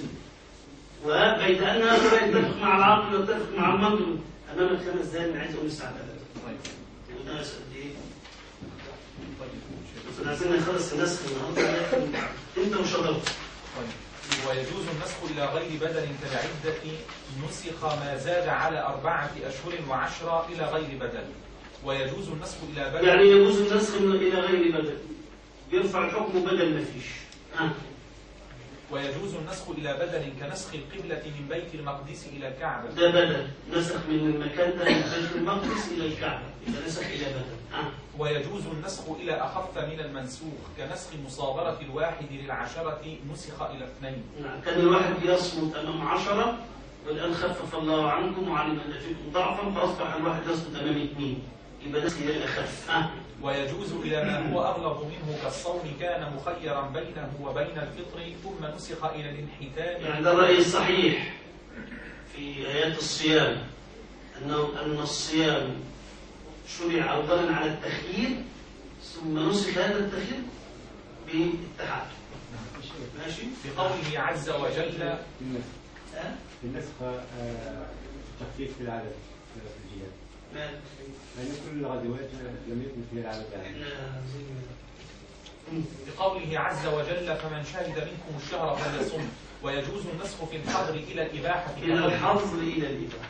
وبيد أن هذا لا يتفق مع العقل ويتفق مع المنطق أمامك خمس دقايق أنا عايز أقول الساعة 3 طيب. وده قد إيه؟ طيب. كنا عايزين نخلص النسخ النهارده لكن أنت وشرفت طيب. ويجوز النسخ إلى غير بدل كالعدة نسخ ما زاد على أربعة أشهر وعشرة إلى غير بدل ويجوز النسخ إلى بدل يعني يجوز النسخ من إلى غير بدل يرفع الحكم بدل ما فيش ها ويجوز النسخ إلى بدل كنسخ القبلة من بيت المقدس إلى الكعبة ده بدل نسخ من المكان ده من بيت المقدس إلى الكعبة يبقى نسخ إلى بدل ها ويجوز النسخ إلى أخف من المنسوخ كنسخ مصابرة الواحد للعشرة نسخ إلى اثنين نعم. كان الواحد يصمت أمام عشرة والآن خفف الله عنكم وعلم أن فيكم ضعفا فأصبح الواحد يصمت أمام اثنين يبقى نسخ إلى الأخف ها ويجوز إلى ما هو أغلظ منه كالصوم كان مخيرا بينه وبين الفطر ثم نسخ إلى الانحتام يعني ده الرأي الصحيح في آيات الصيام أنه أن الصيام شرع أولا على التخيير ثم نسخ هذا التخيير بالتحدث ماشي؟ بقوله عز وجل ها؟ النسخ آه، تخفيف في العدد في الجهاد مال؟ لأن كل الغزوات لم يكن فيها العدد يعني. احنا عايزين مم. بقوله عز وجل فمن شهد منكم الشهر فليصم ويجوز النسخ في الحظر إلى الإباحة إلى كقوله- الحظر إلى الإباحة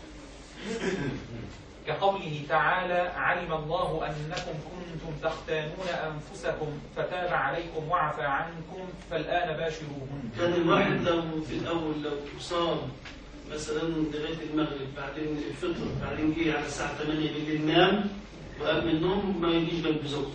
كقوله تعالى علم الله أنكم كنتم تختانون أنفسكم فتاب عليكم وعفى عنكم فالآن باشروهن كان الواحد لو في الأول لو صام مثلا لغاية المغرب بعدين الفطر بعدين جه على الساعة 8 بالليل نام وقام من النوم ما يجيش جنب زوجته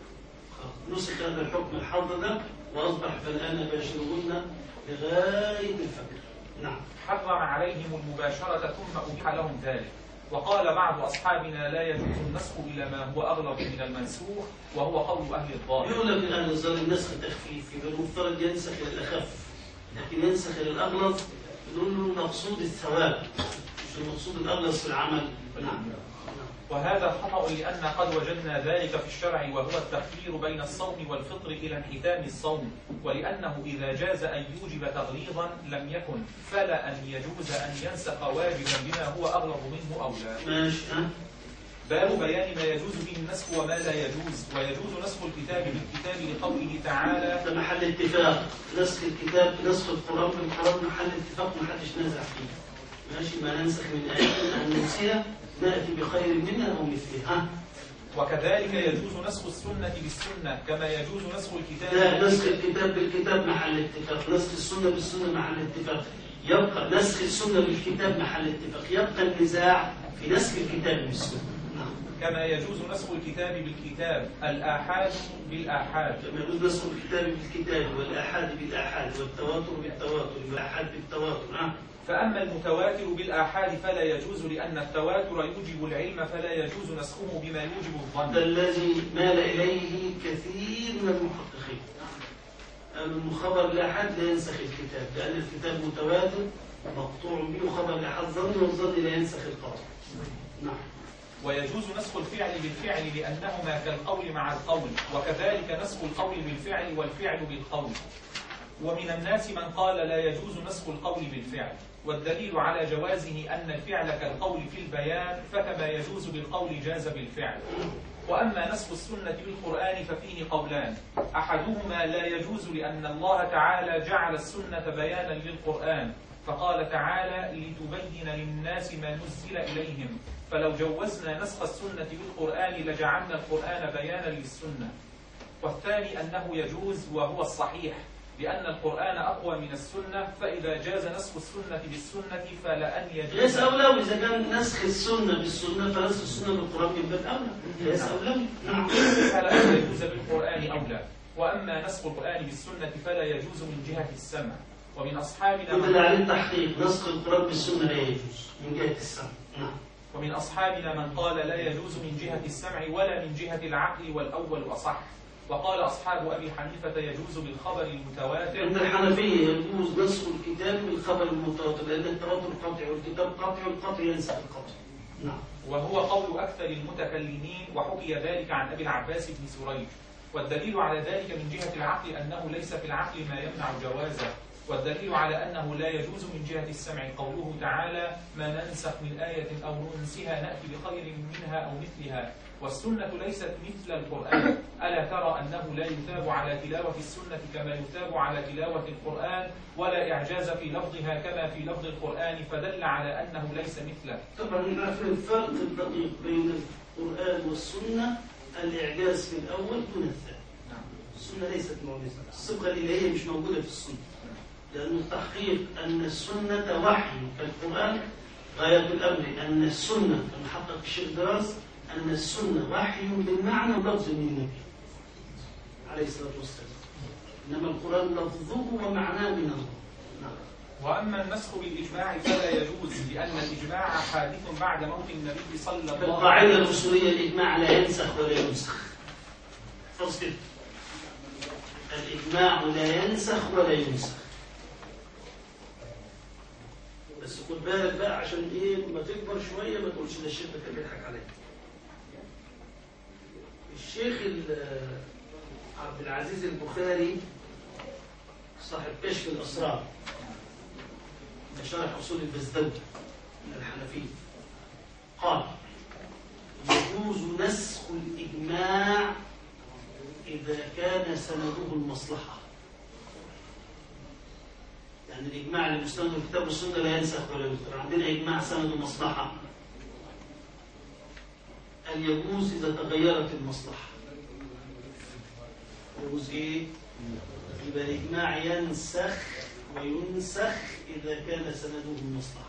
خلاص. نسخ هذا الحكم الحظ ده وأصبح فالآن باشرهن لغاية الفجر نعم حرم عليهم المباشرة ثم أبيح لهم ذلك وقال بعض أصحابنا لا يجوز النسخ إلى ما هو أغلظ من المنسوخ وهو قول أهل الظاهر يقول لك الآن الظاهر النسخ تخفيف يبقى المفترض ينسخ إلى الأخف لكن ينسخ إلى الأغلظ نقول له المقصود الثواب مش المقصود الأغلظ في العمل نعم وهذا خطأ لأن قد وجدنا ذلك في الشرع وهو التخيير بين الصوم والفطر إلى انحتام الصوم ولأنه إذا جاز أن يوجب تغليظا لم يكن فلا أن يجوز أن ينسخ واجبا بما هو أغلظ منه أو لا ماشي ها باب بيان ما يجوز به النسخ وما لا يجوز ويجوز نسخ الكتاب بالكتاب لقوله تعالى ده محل اتفاق نسخ الكتاب نسخ القرآن بالقرآن محل اتفاق ما حدش نازع فيه ماشي ما ننسخ من آية أو ننسيها نأتي بخير منها أو مثلها ها وكذلك يجوز نسخ السنة بالسنة كما يجوز نسخ الكتاب ده نسخ الكتاب بالكتاب محل اتفاق نسخ السنة بالسنة محل اتفاق يبقى نسخ السنة بالكتاب محل اتفاق يبقى النزاع في نسخ الكتاب بالسنة نعم كما يجوز نسخ الكتاب بالكتاب الآحاد بالآحاد كما يجوز نسخ الكتاب بالكتاب والآحاد بالآحاد والتواتر بالتواتر والآحاد بالتواتر ها فأما المتواتر بالآحاد فلا يجوز لأن التواتر يوجب العلم فلا يجوز نسخه بما يوجب ده الظن الذي مال إليه كثير من المحققين أما خبر الآحاد لا ينسخ الكتاب لأن الكتاب متواتر مقطوع به خبر الآحاد ظن والظن لا ينسخ القول نعم ويجوز نسخ الفعل بالفعل لأنهما كالقول مع القول وكذلك نسخ القول بالفعل والفعل بالقول ومن الناس من قال لا يجوز نسخ القول بالفعل والدليل على جوازه أن الفعل كالقول في البيان فكما يجوز بالقول جاز بالفعل وأما نسخ السنة بالقرآن ففيه قولان أحدهما لا يجوز لأن الله تعالى جعل السنة بيانا للقرآن فقال تعالى لتبين للناس ما نزل إليهم فلو جوزنا نسخ السنة بالقرآن لجعلنا القرآن بيانا للسنة والثاني أنه يجوز وهو الصحيح لأن القرآن أقوى من السنة فإذا جاز نسخ السنة بالسنة فلأن ليس يجوز أولوي إذا كان نسخ السنة بالسنة فنسخ السنة بالقرآن من باب أولى ليس أولوي نعم فلا يجوز بالقرآن أولى وأما نسخ القرآن بالسنة فلا يجوز من جهة السمع ومن أصحابنا يدل عليه التحقيق نسخ القرآن بالسنة لا يجوز من جهة السمع نعم ومن أصحابنا من قال لا يجوز من جهة السمع ولا من جهة العقل والأول أصح وقال أصحاب أبي حنيفة يجوز بالخبر المتواتر عند الحنفية يجوز نسخ الكتاب بالخبر المتواتر لأن التواتر قطعي والكتاب قطعي والقطع ينسخ القطع نعم وهو قول أكثر المتكلمين وحكي ذلك عن أبي العباس بن سريج والدليل على ذلك من جهة العقل أنه ليس في العقل ما يمنع جوازه والدليل على أنه لا يجوز من جهة السمع قوله تعالى ما ننسخ من آية أو ننسها نأتي بخير منها أو مثلها والسنة ليست مثل القرآن ألا ترى أنه لا يثاب على تلاوة السنة كما يثاب على تلاوة القرآن ولا إعجاز في لفظها كما في لفظ القرآن فدل على أنه ليس مثله طبعا نعرف الفرق الدقيق بين القرآن والسنة الإعجاز في الأول دون الثاني نعم. السنة ليست معجزة الصبغة الإلهية مش موجودة في السنة لأن التحقيق أن السنة وحي كالقرآن غاية الأمر أن السنة كما حقق الشيخ دراس أن السنة وحي بالمعنى ولفظ من النبي عليه الصلاة والسلام إنما القرآن لفظه ومعناه من الله نعم وأما النسخ بالإجماع فلا يجوز لأن الإجماع حادث بعد موت النبي صلى الله عليه القاعدة وسلم الأصولية الإجماع لا ينسخ ولا ينسخ فصل الإجماع لا ينسخ ولا ينسخ بس خد بالك بقى عشان ايه لما تكبر شويه ما تقولش ده الشيخ ده كان بيضحك عليا. الشيخ ال- عبد العزيز البخاري صاحب كشف الاسرار شرح اصول البزدوي من الحنفيه قال يجوز نسخ الإجماع إذا كان سنده المصلحة يعني الإجماع اللي مستند الكتاب والسنة لا ينسخ ولا يذكر عندنا إجماع سنده مصلحة قال يجوز إذا تغيرت المصلحة يجوز إيه؟ يبقى الإجماع ينسخ وينسخ إذا كان سنده المصلحة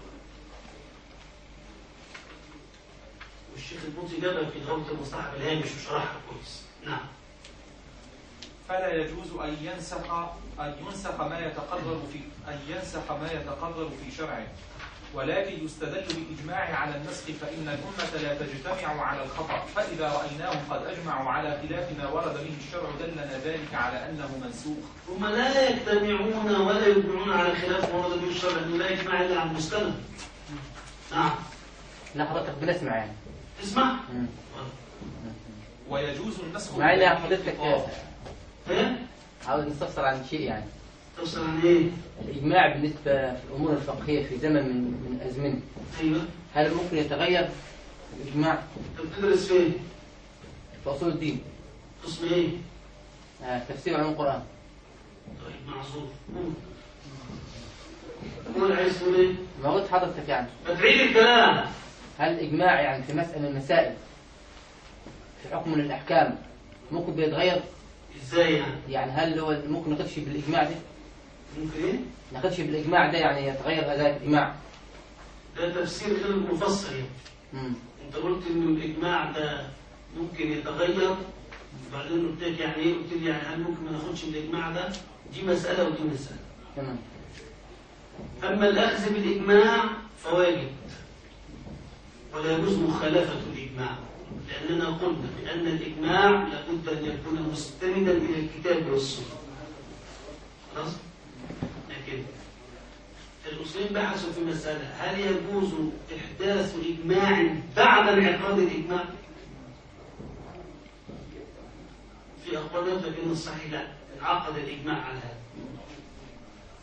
والشيخ البوطي جابها في غوث المصلحة بالهامش وشرحها كويس نعم فلا يجوز أن ينسخ أن ينسخ ما يتقرر في أن ينسخ ما يتقرر في شرعه ولكن يستدل بالإجماع على النسخ فإن الأمة لا تجتمع على الخطأ فإذا رأيناهم قد أجمعوا على خلاف ما ورد به الشرع دلنا ذلك على أنه منسوخ هم لا يجتمعون ولا يجمعون على خلاف ما ورد به الشرع انه لا يجمع الا عن المستند نعم لا حضرتك بنسمع يعني اسمع ويجوز النسخ مع ان حضرتك بالاتفاق. ايه عاوز نستفسر عن شيء يعني توصل عن ايه الإجماع بالنسبة في الأمور الفقهية في زمن من من الأزمنة ايوه هل ممكن يتغير الإجماع انت بتدرس فين في أصول الدين قسم ايه آه، تفسير علوم القرآن طيب معذور قول. قول عايز تقول ايه ما قلت حضرتك يعني فتعيد الكلام هل الإجماع يعني في مسألة من المسائل في حكم من الأحكام ممكن بيتغير ازاي يعني يعني هل هو ممكن ناخدش بالإجماع ده ممكن ايه ناخدش بالإجماع ده يعني يتغير هذا الإجماع ده تفسير غير المفسر يعني مم. انت قلت انه الاجماع ده ممكن يتغير وبعدين قلت لك يعني ايه قلت لي يعني هل ممكن ما ناخدش الاجماع ده دي مساله ودي مساله تمام اما الاخذ بالاجماع فواجب ولا يجوز مخالفه الاجماع لاننا قلنا بان الاجماع لابد ان يكون مستندا الى الكتاب والسنه خلاص لكن المسلمين بحثوا في مسألة هل يجوز إحداث إجماع بعد انعقاد الإجماع؟ في أقوال يقول إن الصحيح لا انعقد الإجماع على هذا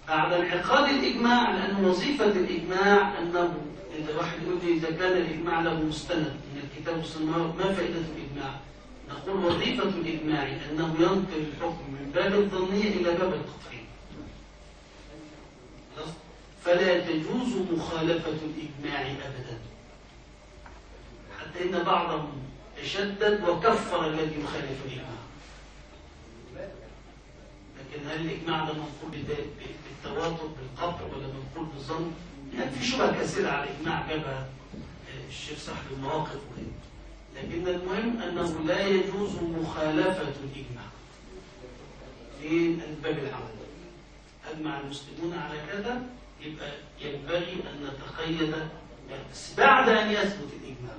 بعد انعقاد الإجماع لأن وظيفة الإجماع أنه إذا واحد يقول لي إذا كان الإجماع له مستند من الكتاب والسنة ما فائدة الإجماع؟ نقول وظيفة الإجماع أنه ينقل الحكم من باب الظنية إلى باب القطعية خلاص؟ فلا تجوز مخالفة الإجماع أبدا حتى إن بعضهم تشدد وكفر الذي يخالف الإجماع لكن هل الإجماع ده منقول بدا- بالتواتر بالقطع ولا منقول بالظن؟ يعني في شبهة كثيرة على الإجماع جابها الشيخ صاحب المواقف وغيره لكن المهم أنه لا يجوز مخالفة الإجماع في الباب العام أجمع المسلمون على كذا يبقى ينبغي أن نتقيد بس بعد أن يثبت الإجماع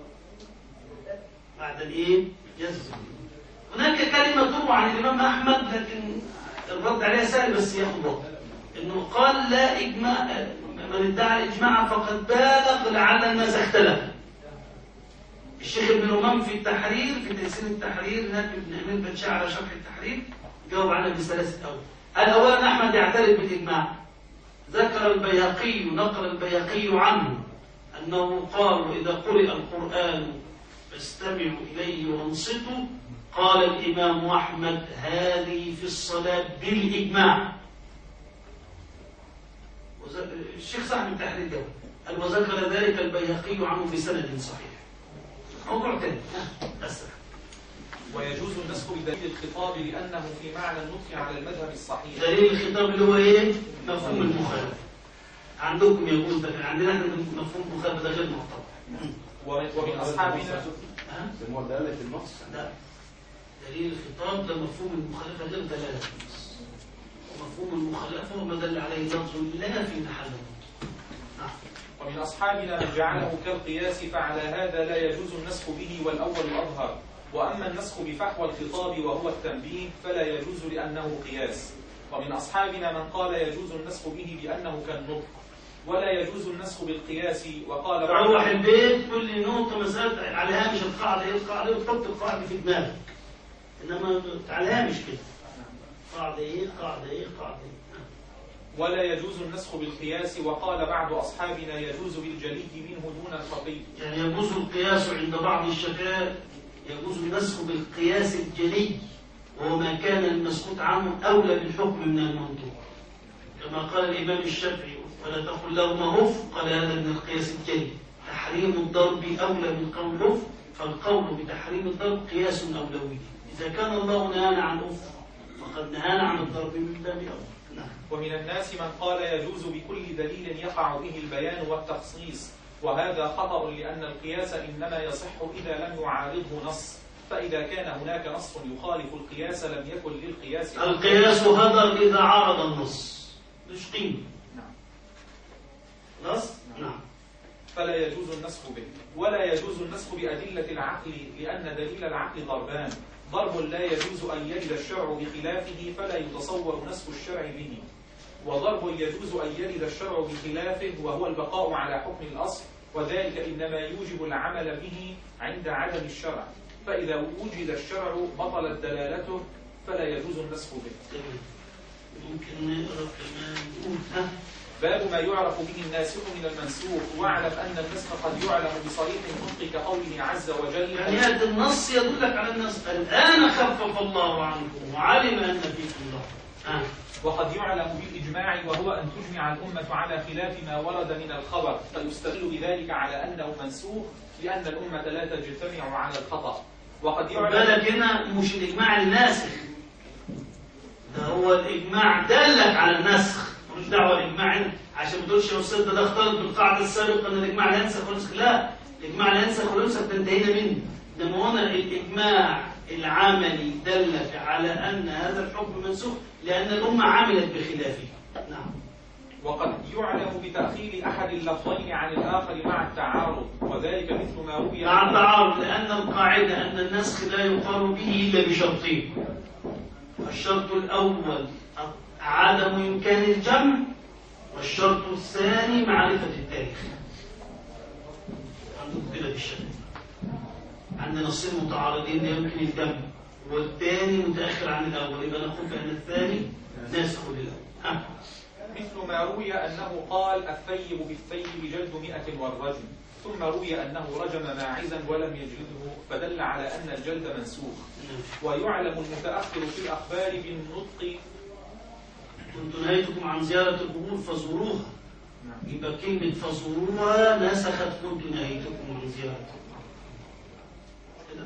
بعد الإيه؟ يثبت هناك كلمة تروى عن الإمام أحمد لكن الرد عليها سهل بس ياخد وقت إنه قال لا إجماع من ادعى الإجماع فقد بالغ لعل الناس اختلفوا الشيخ ابن الإمام في التحرير في تيسير التحرير هناك ابن أمين بن شاع على شرح التحرير جاوب عنها بثلاثة أول قال أولا أحمد يعترف بالإجماع ذكر البيهقي نقل البيهقي عنه أنه قال إذا قرئ القرآن فاستمعوا إليه وانصتوا قال الإمام أحمد هذه في الصلاة بالإجماع وز- الشيخ صاحب التحرير جاوب قال وذكر ذلك البيهقي عنه بسند صحيح موضوع تاني ها، بس ويجوز النسخ بدليل الخطاب لأنه في معنى النطق على المذهب الصحيح دليل الخطاب اللي هو ايه؟ مفهوم المخالفة عندكم يقول ده عندنا احنا مفهوم المخالفة ده غير معتبر ومن ومن أصحابنا ها؟ سموها دلالة النص لا دليل الخطاب ده مفهوم المخالفة غير دلالة النص ومفهوم المخالفة هو ما دل عليه لفظ لا في محل النطق نعم ومن أصحابنا من جعله كالقياس فعلى هذا لا يجوز النسخ به والأول أظهر وأما النسخ بفحوى الخطاب وهو التنبيه فلا يجوز لأنه قياس ومن أصحابنا من قال يجوز النسخ به لأنه كالنطق ولا يجوز النسخ بالقياس وقال بعض تروح البيت كل نقطة مسألة على هامش القاعدة ايه القاعدة وتحط القاعدة في دماغك إنما على هامش كده قاعدة ايه قاعدة ايه قاعدة ايه ولا يجوز النسخ بالقياس وقال بعض أصحابنا يجوز بالجلي منه دون الخطيب يعني يجوز القياس عند بعض الشفاء يجوز النسخ بالقياس الجلي وهو ما كان المسكوت عنه أولى بالحكم من المنطوق كما قال الإمام الشافعي ولا تقل لهما هف قال هذا من القياس الجلي تحريم الضرب أولى من قول هف فالقول بتحريم الضرب قياس أولوي إذا كان الله نهانا عن هف فقد نهانا عن الضرب من باب أولى نعم ومن الناس من قال يجوز بكل دليل يقع به البيان والتخصيص وهذا خطأ لأن القياس إنما يصح إذا لم يعارضه نص فإذا كان هناك نص يخالف القياس لم يكن للقياس القياس هدر إذا عارض النص مش قيمة نعم. خلاص؟ نعم فلا يجوز النسخ به ولا يجوز النسخ بأدلة العقل لأن دليل العقل ضربان ضرب لا يجوز أن يجد الشرع بخلافه فلا يتصور نسخ الشرع به وضرب يجوز أن يرد الشرع بخلافه وهو البقاء على حكم الأصل وذلك إنما يوجب العمل به عند عدم الشرع فإذا وجد الشرع بطلت دلالته فلا يجوز النسخ به جميل. ممكن نقرا كمان نقول ها باب ما يعرف به الناسخ من المنسوخ واعلم أن النسخ قد يعلم بصريح النطق كقوله عز وجل يعني هذا النص يدلك على النص الآن خفف الله عنكم وعلم أن فيكم ضعف ها وقد يعلم بالإجماع وهو أن تجمع الأمة على خلاف ما ورد من الخبر فيستدل بذلك على أنه منسوخ لأن الأمة لا تجتمع على الخطأ وقد خد يعلم بالك هنا مش الإجماع الناسخ ده هو الإجماع دلك على النسخ ملوش دعوة الإجماع هنا عشان ما تقولش يا أستاذ ده ده اختلط بالقاعدة السابقة أن الإجماع لا ينسخ وينسخ لا الإجماع لا ينسخ وينسخ ده انتهينا منه إنما هنا الإجماع العملي دلك على أن هذا الحكم منسوخ لأن الأمة عملت بخلافه نعم وقد يعلم بتأخير أحد اللفظين عن الآخر مع التعارض وذلك مثل ما روي مع عن- التعارض لأن القاعدة أن النسخ لا يقال به إلا بشرطين الشرط الأول عدم إمكان الجمع والشرط الثاني معرفة التاريخ عندكم كده في الشرط عندنا نصين متعارضين لا يمكن الجمع والثاني متأخر عن الأول يبقى نقول بأن الثاني ناسخ للأول ها. مثل ما روي أنه قال الثيب بالثيب جلد مئة والرجم ثم روي أنه رجم ماعزا ولم يجلده فدل على أن الجلد منسوخ ويعلم المتأخر في الأخبار بالنطق كنت نهيتكم عن زيارة القبور فزوروها يبقى كلمة فزوروها نسخت كنت نهيتكم عن زيارة القبور كده؟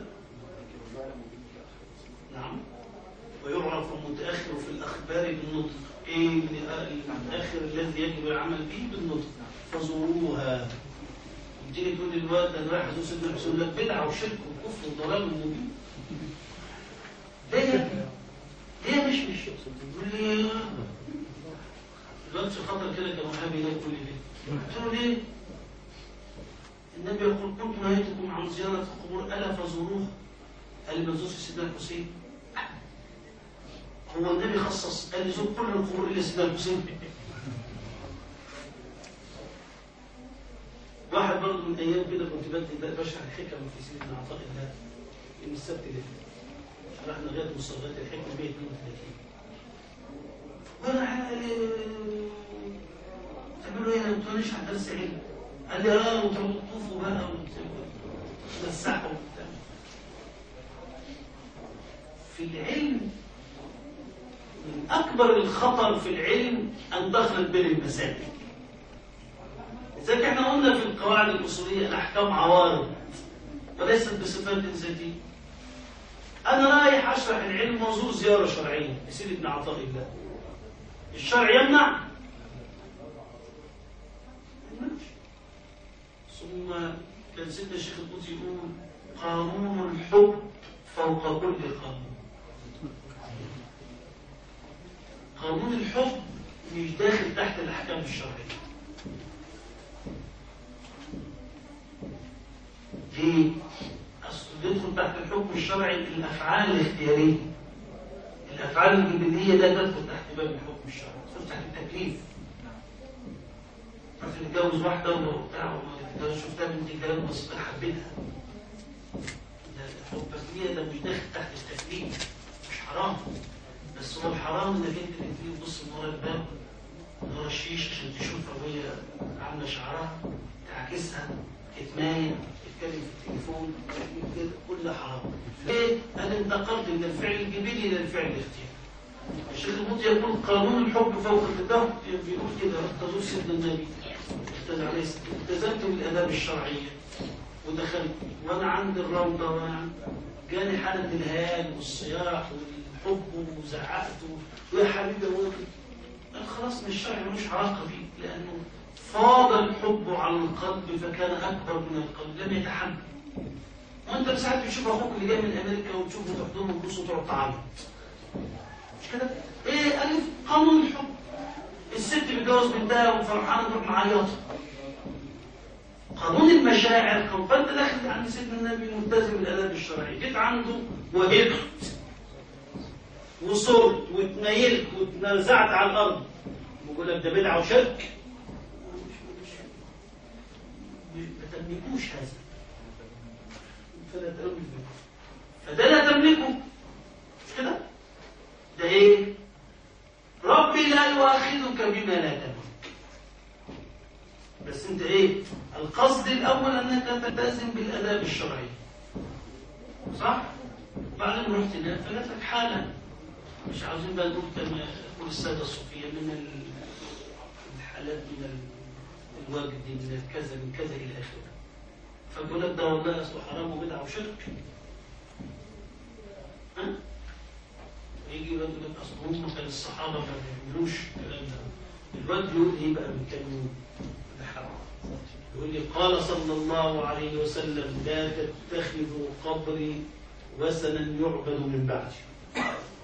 نعم ويعرف المتأخر في الأخبار بالنطق إيه المتأخر الذي يجب العمل به بالنطق فزوروها تيجي تقول للواد انا رايح ازور سيدنا الحسين يقول لك بدعه وشرك وكفر وضلال مبين ليه يا ابني؟ ليه مش مش يقول لي الواد في خطر كده كان وهابي يقول لي ليه؟ قلت له ليه؟ النبي يقول كنت نهيتكم عن زيارة القبور ألا فزوروها قال لي ما تزورش سيدنا الحسين هو النبي خصص قال لي زور كل القبور إلا سيدنا الحسين واحد برضه من ايام كده كنت بدي ده بشرح الحكم في سيدنا عطاء الله يوم السبت اللي فات رحنا لغايه مصلات الحكم 132 وانا قال لي قلت له ايه انا ما بتقوليش على درس علم قال لي اه وتقعدوا تطوفوا بقى وتمسحوا وبتاع في العلم من اكبر الخطر في العلم ان تخلط بين المسائل لذلك احنا قلنا في القواعد الاصوليه الاحكام عوارض وليست بصفات ذاتيه انا رايح اشرح العلم وازور زياره شرعيه لسيدي ابن عطاء الله الشرع يمنع يمنعش. ثم كان سيدنا الشيخ القدسي يقول قانون الحب فوق كل قانون قانون الحب مش داخل تحت الاحكام الشرعيه ليه؟ أصل يدخل تحت الحكم الشرعي الأفعال الاختيارية الأفعال الجبلية لا تدخل تحت باب الحكم الشرعي تدخل تحت التكليف عارف تتجوز واحدة وبتاع وما شفتها بنت كلام بسيطة حبيتها ده الحب دي ده مش داخل تحت التكليف مش حرام بس هو الحرام انك انت تبتدي تبص من ورا الباب من ورا الشيش عشان تشوفها وهي عامله شعرها تعكسها تتمايل تتكلم في التليفون كده كل ده حرام ليه؟ انا انتقلت من الفعل الجبلي الى الفعل الاختياري الشيخ الموت يقول قانون الحب فوق التدهور بيقول كده تزور سيدنا النبي التزم عليه السلام. التزمت بالاداب الشرعيه ودخلت وانا عند الروضه وانا عند جاني حاله من الهيال والصياح والحب وزعقت ويا حبيبي هو قال خلاص مش شرعي ملوش علاقه بيه لانه فاض الحب على القلب فكان اكبر من القلب لم يتحمل وانت ساعات بتشوف اخوك اللي جاي من امريكا وتشوفه تحضنه وتبص وتقعد تعيط مش كده؟ ايه الف قانون الحب الست بتجوز بنتها وفرحانه تروح معيطه قانون المشاعر قانون فانت داخل عند سيدنا النبي ملتزم بالاداب الشرعي جيت عنده وهبت وصرت واتنيلت واتنزعت على الارض بقول لك ده بدعه وشرك ما تملكوش هذا فلا تملكه فده لا تملكه مش كده ده ايه ربي لا يؤاخذك بما لا تملك بس انت ايه القصد الاول انك تلتزم بالاداب الشرعيه صح بعدين رحت هناك فجات لك حاله مش عاوزين بقى نقول كما يقول الساده الصوفيه من ال- الحالات من ال- الوجد من كذا من كذا الى اخره فبيقول لك ده والله اصله حرام وبدعه وشرك ها يجي يقول لك اصل هم كان الصحابه ما بيعملوش الكلام ده الواد بيقول ايه بقى من كام يوم ده حرام يقول لي قال صلى الله عليه وسلم لا تتخذوا قبري وثنا يعبد من بعدي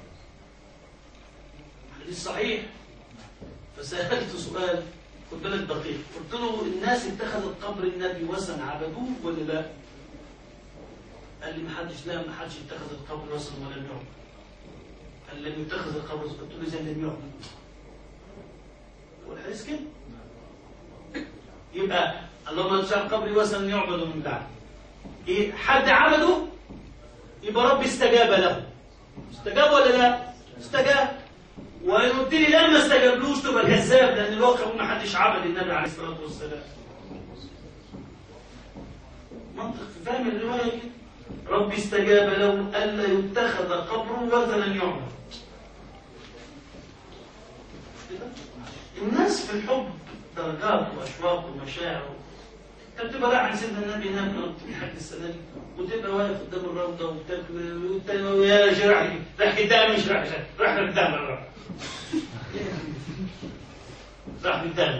حديث صحيح فسألت سؤال خد بالك دقيق قلت له الناس اتخذت قبر النبي وثن عبدوه ولا لا؟ قال لي ما حدش لا ما حدش اتخذ القبر وثن ولم يعبد قال لم يتخذ القبر وثن قلت له اذا لم يعبد هو الحديث كده يبقى اللهم اجعل قبري وثنا يعبد من بعد إيه حد عبده يبقى ربي استجاب له استجاب ولا لا؟ استجاب وقلت لي لا ما استجابلوش تبقى كذاب لان الواقع ما حدش عبد النبي عليه الصلاه والسلام منطق فاهم الروايه كده ربي استجاب له الا يتخذ قبره وثنا يعبد كده؟ الناس في الحب درجات واشواق ومشاعر انت بتبقى رايح عند سيدنا النبي هناك حد السنه دي وتبقى واقف قدام الروضه وبتاكل وت- ويا شرح راح قدام مش راح راح قدام الروضه راح قدام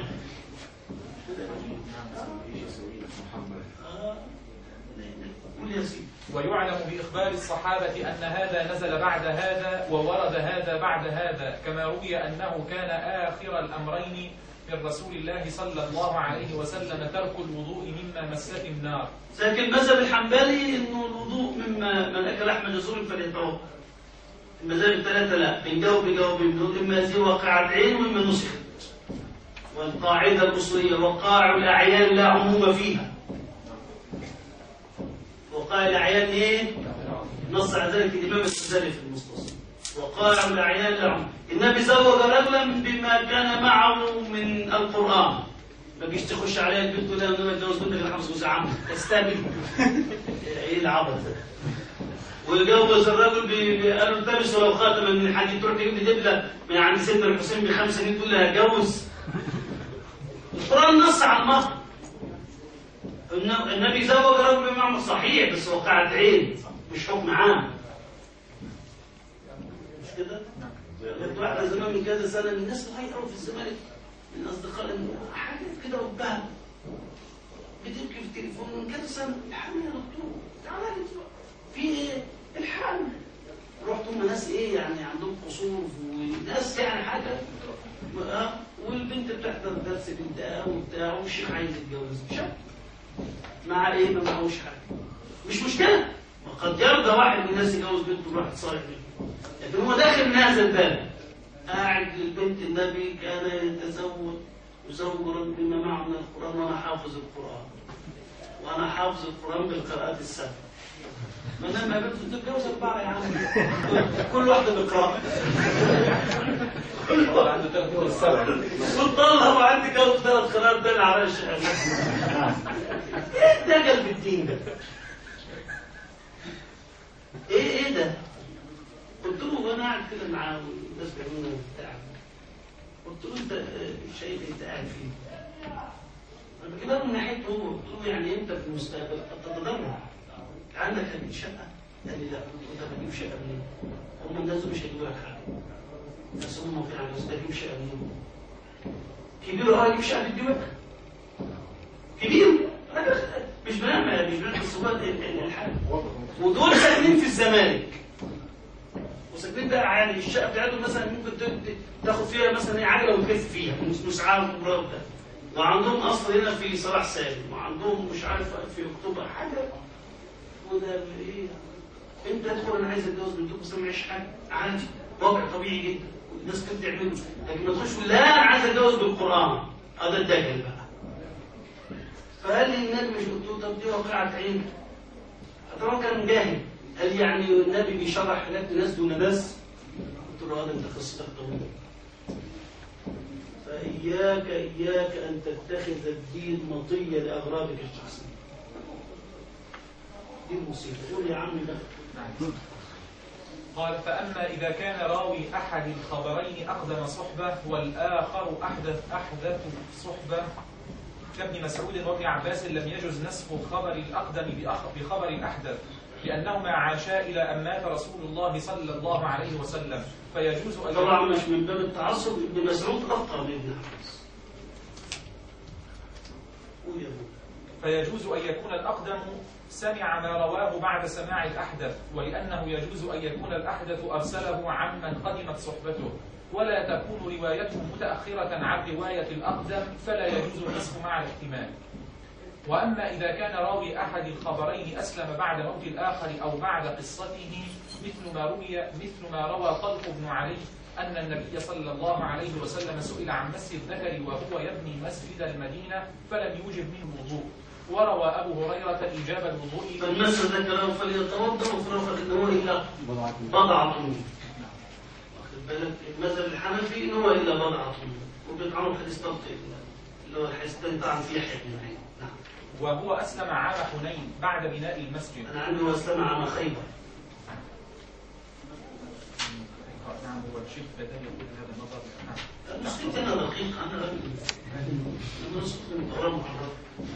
آه. قول يا سيدي ويعلم بإخبار الصحابة أن هذا نزل بعد هذا وورد هذا بعد هذا كما روي أنه كان آخر الأمرين من رسول الله صلى الله عليه وسلم ترك الوضوء مما مست النار لكن المذهب الحنبلي انه الوضوء مما من اكل لحم جزور فليتوضا المذاهب الثلاثه لا بنجاوب بجواب بنقول اما هذه واقعه عين واما نسخت والقاعده الاصوليه وقائع الاعيان لا عموم فيها وقائع الاعيان ايه؟ نص على ذلك الامام الغزالي في المستصف وقائع الاعيان لا عموم النبي زوج رجلا بما كان معه من القران ما جيش تخش عليها البنت تقول لها انا اتجوز منك الخمس جوز عم استقبل ايه العبط ده ويجوز الرجل ب- ب- قالوا التمس ولو خاتما من الحديد تروح تجيب لي دبله من عند سيدنا الحسين بخمس سنين تقول لها اتجوز القران نص على المهر الن- النبي زوج رجل بمعنى صحيح بس وقعت عين مش حكم عام مش كده؟ كانت واحده زمان من كذا سنه من الناس صغيره قوي في الزمالك من اصدقاء حاجات كده وبها بتبكي في التليفون من كذا سنه الحقني يا دكتور تعالى لي دلوقتي. في ايه؟ الحقني رحت هم ناس ايه يعني عندهم قصور وناس يعني حاجه آه، والبنت بتحضر درس بنتها وبتاع والشيخ عايز يتجوز شاب مع ايه ما معهوش حاجه مش مشكله وقد يرضى واحد من الناس يجوز بنته وواحد صالح منه لكن هو داخل من هذا الباب قاعد للبنت النبي كان يتزوج يزوج رجل بما معه من القرآن وأنا حافظ القرآن وأنا حافظ القرآن بالقراءات السبع ما دام قابلت تتجوز أربعة يا عم كل واحدة بقراءة كل واحدة عنده ثلاث دول السبع وتطلع وعندي جوز ثلاث قراءات بين على الشهر ايه ده قلب الدين ده؟ ايه ايه ده؟ قلت له وانا قاعد كده مع الناس بيعملوا وبتاع قلت له انت آه، الشيء اللي انت قاعد فيه انا بجيبها من ناحيته هو قلت له يعني انت في المستقبل قد تتضرع عندك هذه شقه؟ قال لي لا قلت له طب اجيب شقه منين؟ هم الناس دول مش هيجيبوا لك حاجه بس هم في عندهم بس اجيب شقه منين؟ كبير اه يجيب شقه في الدماغ كبير راجل مش بنعمل مش بنعمل الصفات الحاجه ودول ساكنين في الزمالك وساكنين بقى عالي الشقه بتاعتهم مثلا ممكن ت- تاخد فيها مثلا ايه عجله وتلف فيها مش مش عارف كبرى وبتاع وعندهم اصل هنا في صلاح سالم وعندهم مش عارف في اكتوبر حاجه وده ايه انت ادخل انا عايز اتجوز بنتكم بس أنا معيش حاجه عادي وضع طبيعي جدا والناس كانت تعمله لكن ما تخش تقول لا انا عايز اتجوز بالقران هذا الدجل بقى فقال لي النبي مش قلت له طب دي واقعه عين طبعا كان جاهل قال لي يعني النبي بيشرح حاجات لناس دون ناس قلت له هذا انت قصتك طويله فإياك إياك أن تتخذ الدين مطية لأغراضك الشخصية دي المصيبة قول يا عمي بقى قال فأما إذا كان راوي أحد الخبرين أقدم صحبة والآخر أحدث أحدث صحبة كابن مسعود وابن عباس لم يجز نسخ خبر الأقدم بأخ- بخبر الأحدث لأنهما عاشا إلى أن مات رسول الله صلى الله عليه وسلم فيجوز أن طبعا يكون- مش من باب التعصب ابن مسعود أفقه من ابن عباس قول يا ابو فيجوز أن يكون الأقدم سمع ما رواه بعد سماع الأحدث ولأنه يجوز أن يكون الأحدث أرسله عمن قدمت صحبته ولا تكون روايته متأخرة عن رواية الأقدم فلا يجوز النسخ مع الاحتمال وأما إذا كان راوي أحد الخبرين أسلم بعد موت الآخر أو بعد قصته مثل ما روي مثل ما روى طلق بن علي أن النبي صلى الله عليه وسلم سئل عن مس الذكر وهو يبني مسجد المدينة فلم يوجب منه الوضوء وروى أبو هريرة إيجاب الوضوء فالمس ذكره فليتوضا وفرغ فانه الا بضعه منه واخد بالك المذهب الحنفي إن هو إلا بضعة وبيطعنوا بحديث طلق اللي هو الحديث الثاني طعن فيه يحيى بن معين نعم وهو أسلم عام حنين بعد بناء المسجد أنا عندي وسلم عام خيبر نعم هو الشيخ بدأ يقول هذا النظر نعم نسخت أنا دقيق أنا راجل أنا نسخت من دوران محرر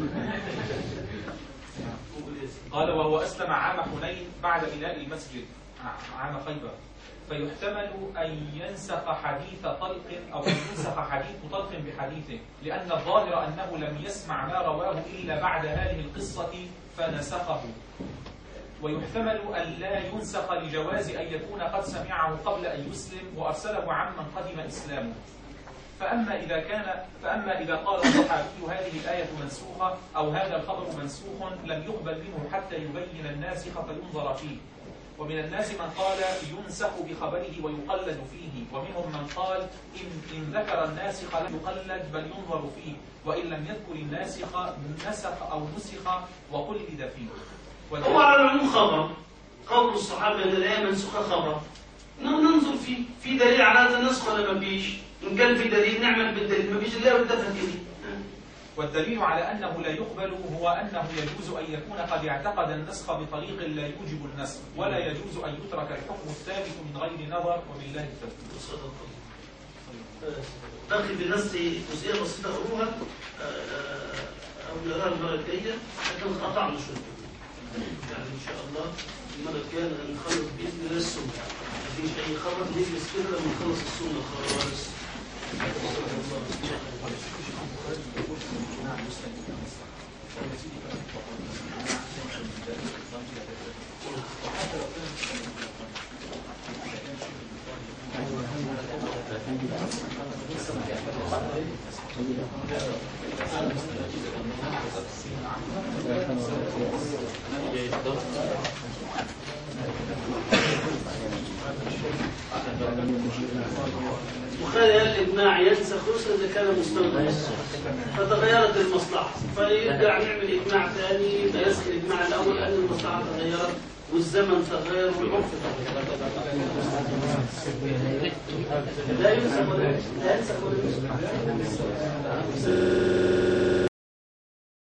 قول يا سيدي. قال وهو أسلم عام حنين بعد بناء المسجد ع- عام خيبر فيحتمل أن ينسخ حديث طلق أو أن ينسخ حديث طلق بحديثه لأن الظاهر أنه لم يسمع ما رواه إلا بعد هذه القصة فنسخه ويحتمل أن لا ينسخ لجواز أن يكون قد سمعه قبل أن يسلم وأرسله عمن قدم إسلامه فأما إذا كان فأما إذا قال الصحابي هذه الآية منسوخة أو هذا الخبر منسوخ لم يقبل منه حتى يبين الناسخ فينظر فيه ومن الناس من قال ينسخ بخبره ويقلد فيه ومنهم من قال إن, إن ذكر الناسخ لا يقلد بل ينظر فيه وإن لم يذكر الناسخ نسخ أو نسخ وقلد فيه هو على العموم خبر قول الصحابة أن الآية منسوخة خبر ن- ننظر فيه في دليل على هذا النسخ ولا ما فيش إن كان في دليل نعمل بالدليل ما فيش إلا والتفت إليه والدليل على أنه لا يقبل هو أنه يجوز أن يكون قد اعتقد النسخ بطريق لا يوجب النسخ ولا يجوز أن يترك الحكم الثابت من غير نظر وبالله التوفيق صدق الله. باقي بنص جزئية بسيطة أقولها آه، أو نراها المرة الجاية حتى قطعنا شوية يعني إن شاء الله المرة الجاية نخلص بإذن الله السنة مفيش أي خبر نجلس كده لما نخلص السنة خالص وخلى الإجماع ينسخ خصوصا إذا كان مستوى فتغيرت المصلحة فيرجع نعمل إجماع ثاني يبقى ينسخ الإجماع الأول لأن المصلحة تغيرت والزمن تغير والعرف تغير لا ينسخ ولا لا ينسخ ولا ينسخ